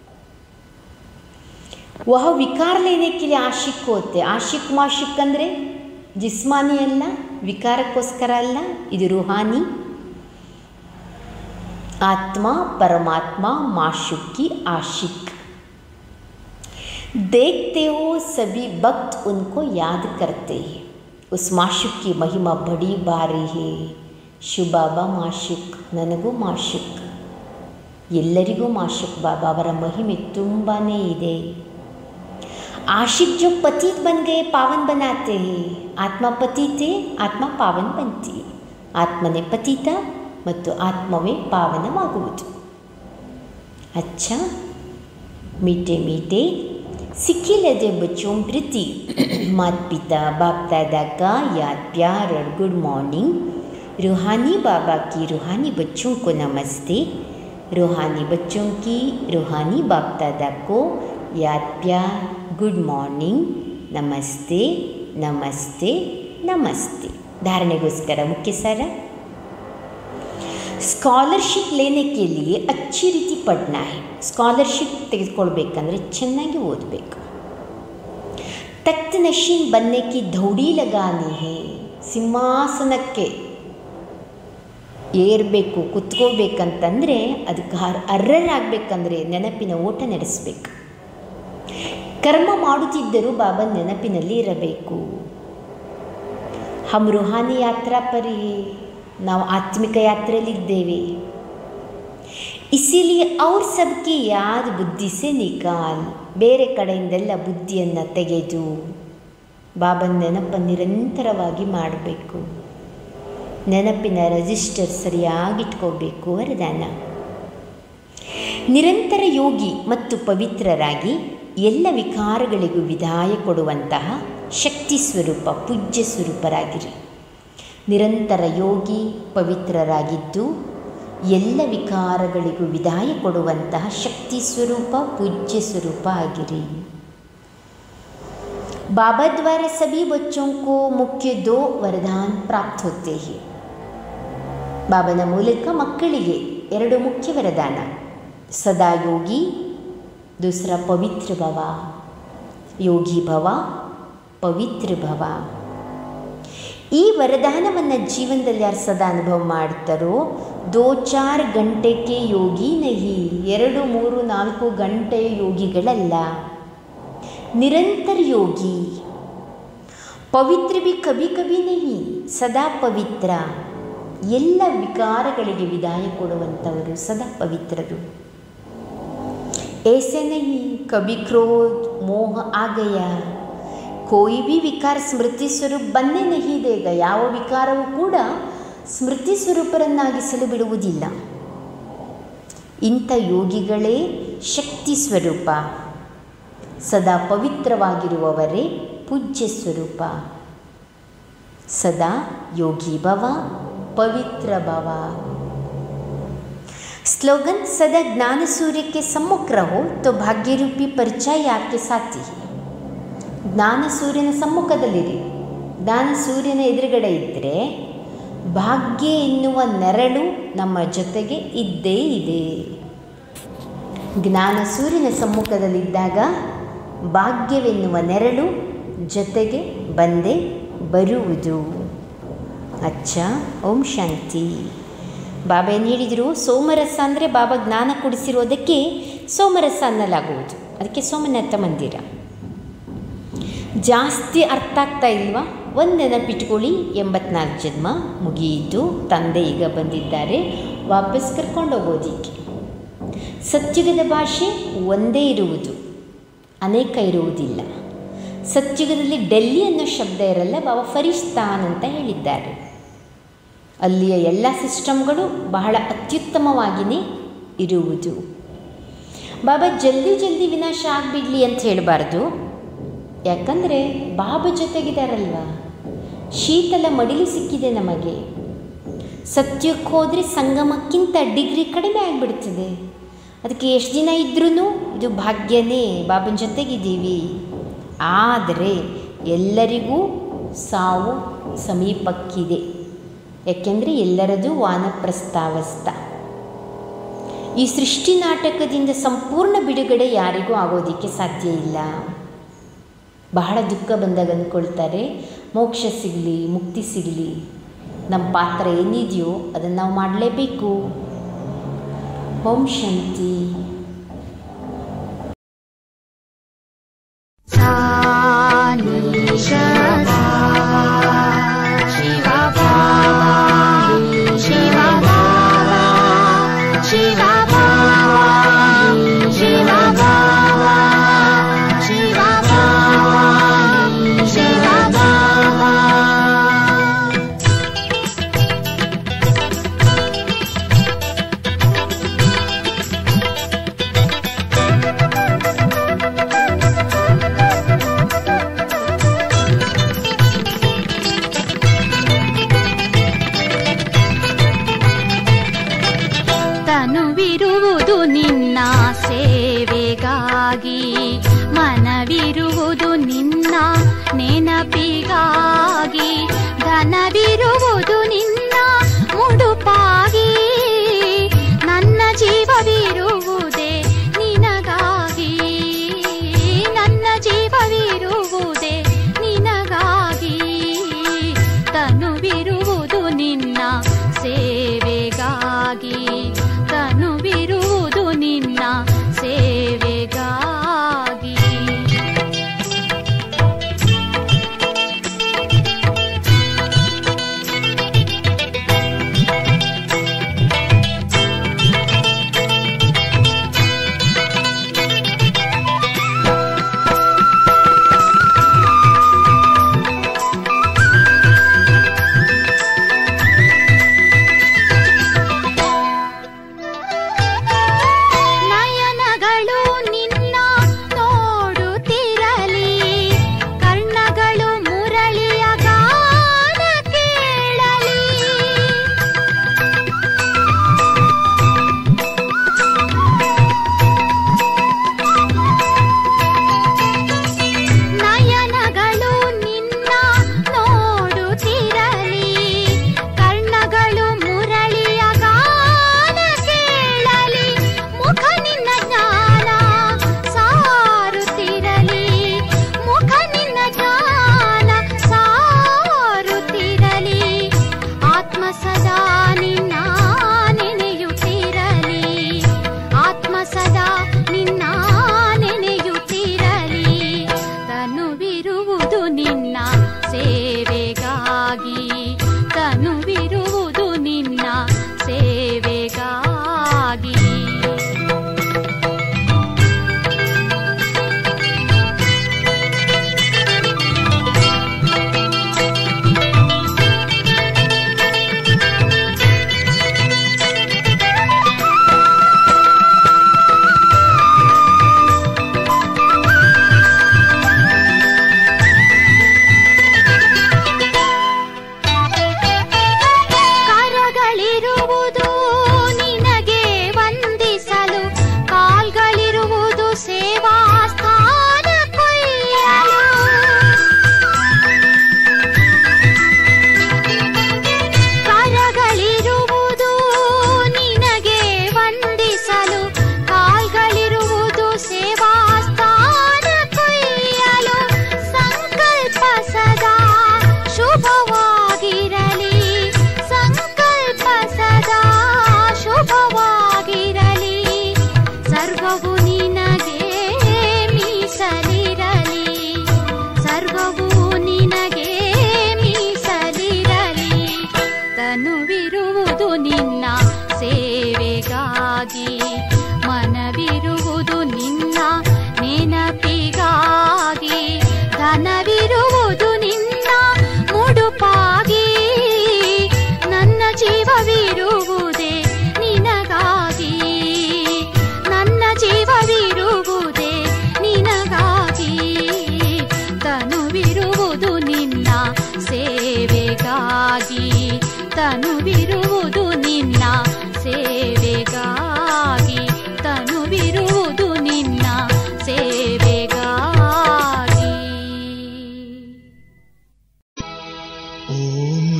ವಹ ವಿಕಾರ ಲೇನೆಕ್ಕೆ ಆಶಿಕ್ ಹೋತೆ ಆಶಿಕ್ ಮಾಶಿಕ್ ಅಂದರೆ ಜಿಸ್ಮಾನಿ ಅಲ್ಲ ವಿಕಾರಕ್ಕೋಸ್ಕರ ಅಲ್ಲ ಇದು ರುಹಾನಿ आत्मा परमात्मा माशुक की आशिक देखते हो सभी भक्त उनको याद करते हैं उस माशुक की महिमा बड़ी भारी है ಶಿವಬಾಬಾ ಮಾಶುಕ್ ನನಗೂ ಮಾಶುಕ್ ಎಲ್ಲರಿಗೂ ಮಾಶುಕ್ ಬಾಬಾ ಅವರ ಮಹಿಮೆ ತುಂಬಾ ಇದೆ आशिक जो पतित बन गए पावन बनाते हैं आत्मा पतित है आत्मा पावन बनती है ಆತ್ಮನೇ ಪತಿತ ಮತ್ತು ಆತ್ಮವೇ ಪಾವನವಾಗುವುದು अच्छा मीठे मीठे सिक्के लदे बच्चों प्रति माता पिता बाप दादा का याद प्यार और गुड मॉर्निंग रूहानी बाबा की रूहानी बच्चों को नमस्ते रूहानी बच्चों की रूहानी बाप दादा को याद प्यार गुड मॉर्निंग नमस्ते नमस्ते नमस्ते धारणेಗೋಸ್ಕರ ಮುಖ್ಯ ಸಾರ ಸ್ಕಾಲರ್ಶಿಪ್ लेने के लिए अच्छी ರೀತಿ ಪಡ್ನಾ है ಸ್ಕಾಲರ್ಶಿಪ್ ತೆಗೆದುಕೊಳ್ಬೇಕಂದ್ರೆ ಚೆನ್ನಾಗಿ ಓದಬೇಕು ತಖ್ತ್ ನಶೀನ್ ಬನ್ನೆ ಕಿ ದೌಡಿ ಲಗಾನಿ ಹೇ ಸಿಂಹಾಸನಕ್ಕೆ ಏರಬೇಕು ಕುತ್ಕೋಬೇಕಂತಂದರೆ ಅದಕ್ಕೆ ಹರ್ ಅರ್ಹರಾಗಬೇಕಂದ್ರೆ ನೆನಪಿನ ಓಟ ನಡೆಸಬೇಕು ಕರ್ಮ ಮಾಡುತ್ತಿದ್ದರೂ ಬಾಬಾ ನೆನಪಿನಲ್ಲಿ ಇರಬೇಕು ಹಮ್ ರುಹಾನಿ ಯಾತ್ರಾ ಪರಿ ನಾವು ಆತ್ಮಿಕ ಯಾತ್ರೆಯಲ್ಲಿದ್ದೇವೆ ಇಸಿಲಿಯೇ ಅವ್ರ ಸಬ್ಕಿ ಯಾದ ಬುದ್ಧಿ ಸೆ ನಿಕಾಲ್ ಬೇರೆ ಕಡೆಯಿಂದೆಲ್ಲ ಬುದ್ಧಿಯನ್ನು ತೆಗೆದು ಬಾಬನ ನೆನಪನ್ನು ನಿರಂತರವಾಗಿ ಮಾಡಬೇಕು ನೆನಪಿನ ರಿಜಿಸ್ಟರ್ ಸರಿಯಾಗಿಟ್ಕೋಬೇಕು ವರದಾನ ನಿರಂತರ ಯೋಗಿ ಮತ್ತು ಪವಿತ್ರರಾಗಿ ಎಲ್ಲ ವಿಕಾರಗಳಿಗೂ ವಿದಾಯ ಕೊಡುವಂತಹ ಶಕ್ತಿ ಸ್ವರೂಪ ಪೂಜ್ಯ ಸ್ವರೂಪರಾಗಿರಿ ನಿರಂತರ ಯೋಗಿ ಪವಿತ್ರರಾಗಿದ್ದು ಎಲ್ಲ ವಿಕಾರಗಳಿಗೂ ವಿದಾಯ ಕೊಡುವಂತಹ ಶಕ್ತಿ ಸ್ವರೂಪ ಪೂಜ್ಯ ಸ್ವರೂಪ ಆಗಿರಿ बाबा द्वारा सभी बच्चों को मुख्य दो वरदान प्राप्त होते हैं ಬಾಬನ ಮೂಲಕ ಮಕ್ಕಳಿಗೆ ಎರಡು ಮುಖ್ಯ ವರದಾನ ಸದಾ ಯೋಗಿ ದೂಸರ ಪವಿತ್ರ ಭವ ಯೋಗಿ ಭವ ಪವಿತ್ರ ಭವ ಈ ವರದಾನವನ್ನು ಜೀವನದಲ್ಲಿ ಯಾರು ಸದಾ ಅನುಭವ ಮಾಡ್ತಾರೋ ದೋ ಚಾರ್ ಗಂಟೆಗೆ ಯೋಗಿ ನಹಿ ಎರಡು ಮೂರು ನಾಲ್ಕು ಗಂಟೆಯ ಯೋಗಿಗಳಲ್ಲ ನಿರಂತರ ಯೋಗಿ ಪವಿತ್ರ ಬಿ ಕಭಿ ಕಭಿ ನಹಿ ಸದಾ ಪವಿತ್ರ ಎಲ್ಲ ವಿಕಾರಗಳಿಗೆ ವಿದಾಯ ಕೊಡುವಂಥವರು ಸದಾ ಪವಿತ್ರರು ऐसे नहीं कभी क्रोध मोह आ गया कोई भी ವಿಕಾರ ಸ್ಮೃತಿ ಸ್ವರೂಪ ಬಂದೇ ನಹಿ ದೇಗ ಯಾವ ವಿಕಾರವೂ ಕೂಡ ಸ್ಮೃತಿ ಸ್ವರೂಪರನ್ನಾಗಿಸಲು ಬಿಡುವುದಿಲ್ಲ ಇಂಥ ಯೋಗಿಗಳೇ ಶಕ್ತಿ ಸ್ವರೂಪ ಸದಾ ಪವಿತ್ರವಾಗಿರುವವರೇ ಪೂಜ್ಯ ಸ್ವರೂಪ ಸದಾ ಯೋಗಿ ಭವ ಪವಿತ್ರ ಭವ स्लोगन सदा ज्ञान सूर्य के सम्मुख रहो तो भाग्य रूपी परिचय आपके साथी है ಜ್ಞಾನ ಸೂರ್ಯನ ಸಮ್ಮುಖದಲ್ಲಿರಿ ಜ್ಞಾನ ಸೂರ್ಯನ ಎದುರುಗಡೆ ಇದ್ದರೆ ಭಾಗ್ಯ ಎನ್ನುವ ನೆರಳು ನಮ್ಮ ಜೊತೆಗೆ ಇದ್ದೇ ಇದೆ ಜ್ಞಾನ ಸೂರ್ಯನ ಸಮ್ಮುಖದಲ್ಲಿದ್ದಾಗ ಭಾಗ್ಯವೆನ್ನುವ ನೆರಳು ಜೊತೆಗೆ ಬಂದೇ ಬರುವುದು ಅಚ್ಚ ಓಂ ಶಾಂತಿ ಬಾಬಾ ಏನು ಹೇಳಿದರು ಸೋಮರಸ ಅಂದರೆ ಬಾಬಾ ಜ್ಞಾನ ಕೊಡಿಸಿರೋದಕ್ಕೆ ಸೋಮರಸ ಅನ್ನಲಾಗುವುದು ಅದಕ್ಕೆ ಸೋಮನಾಥ ಮಂದಿರ ಜಾಸ್ತಿ ಅರ್ಥ ಆಗ್ತಾ ಇಲ್ವಾ ಒಂದು ನೆನಪಿಟ್ಕೊಳ್ಳಿ ಎಂಬತ್ನಾಲ್ಕು ಜನ್ಮ ಮುಗಿಯಿತು ತಂದೆ ಈಗ ಬಂದಿದ್ದಾರೆ ವಾಪಸ್ ಕರ್ಕೊಂಡೋಗೋದಿಕ್ಕೆ ಸತ್ಯುಗದ ಭಾಷೆ ಒಂದೇ ಇರುವುದು ಅನೇಕ ಇರುವುದಿಲ್ಲ ಸತ್ಯುಗದಲ್ಲಿ ಡೆಲ್ಲಿ ಅನ್ನೋ ಶಬ್ದ ಇರಲ್ಲ ಬಾಬಾ ಫರಿಸ್ತಾನ್ ಅಂತ ಹೇಳಿದ್ದಾರೆ ಅಲ್ಲಿಯ ಎಲ್ಲ ಸಿಸ್ಟಮ್ಗಳು ಬಹಳ ಅತ್ಯುತ್ತಮವಾಗಿಯೇ ಇರುವುದು ಬಾಬಾ ಜಲ್ದಿ ಜಲ್ದಿ ವಿನಾಶ ಆಗಿಬಿಡಲಿ ಅಂತ ಹೇಳಬಾರ್ದು ಯಾಕಂದರೆ ಬಾಬಾ ಜೊತೆಗಿದಾರಲ್ವ ಶೀತಲ ಮಡಿಲು ಸಿಕ್ಕಿದೆ ನಮಗೆ ಸತ್ಯಕ್ಕೆ ಹೋದರೆ ಸಂಗಮಕ್ಕಿಂತ ಡಿಗ್ರಿ ಕಡಿಮೆ ಆಗಿಬಿಡ್ತದೆ ಅದಕ್ಕೆ ಎಷ್ಟು ದಿನ ಇದ್ರೂ ಇದು ಭಾಗ್ಯನೇ ಬಾಬನ ಜೊತೆಗಿದ್ದೀವಿ ಆದರೆ ಎಲ್ಲರಿಗೂ ಸಾವು ಸಮೀಪಕ್ಕಿದೆ ಯಾಕೆಂದರೆ ಎಲ್ಲರದು ವಾನಪ್ರಸ್ಥಾವಸ್ಥ ಈ ಸೃಷ್ಟಿ ನಾಟಕದಿಂದ ಸಂಪೂರ್ಣ ಬಿಡುಗಡೆ ಯಾರಿಗೂ ಆಗೋದಕ್ಕೆ ಸಾಧ್ಯ ಇಲ್ಲ ಬಹಳ ದುಃಖ ಬಂದಾಗ ಅಂದ್ಕೊಳ್ತಾರೆ ಮೋಕ್ಷ ಸಿಗಲಿ ಮುಕ್ತಿ ಸಿಗಲಿ ನಮ್ಮ ಪಾತ್ರ ಏನಿದೆಯೋ ಅದನ್ನು ನಾವು ಮಾಡಲೇಬೇಕು ಓಂ ಶಾಂತಿ ತನುವಿರುವುದು ನಿನ್ನ ಸೇವೆಗಾಗಿ ಮನವಿರುವುದು ನಿನ್ನ ನೆನಪಿಗಾಗಿ ಧನವಿರುವುದು ನಿನ್ನ ಮುಡುಪಾಗಿ ನನ್ನ ಜೀವವಿರುವುದೇ ನಿನಗಾಗಿ ನನ್ನ ಜೀವವಿರುವುದೇ ನಿನಗಾಗಿ ತನುವಿರುವುದು ನಿನ್ನ ಸೇವೆಗಾಗಿ ತನುವಿರುವುದು ನಿನ್ನ ಸೇವೆಗಾಗಿ ಸೇವೆಗಾಗಿ ಮನವಿರುವುದು ನಿನ್ನ ನೆನಪಿಗಾಗಿ ಧನವಿರುವುದು ನಿನ್ನ ಮುಡುಪಾಗಿ ನನ್ನ ಜೀವವಿರುವುದೇ ನಿನಗಾಗಿ ನನ್ನ ಜೀವವಿರುವುದೇ ನಿನಗಾಗಿ ತನುವಿರುವುದು ನಿನ್ನ ಸೇವೆಗಾಗಿ ತನುವಿರುವುದು ನಿನ್ನ ಸೇವೆಗಾಗಿ ತನುವಿರುವುದು ನಿನ್ನ ಸೇವೆಗಾಗಿ ಓಂ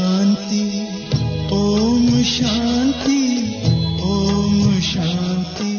ಶಾಂತಿ ಓಂ ಶಾಂತಿ ಓಂ ಶಾಂತಿ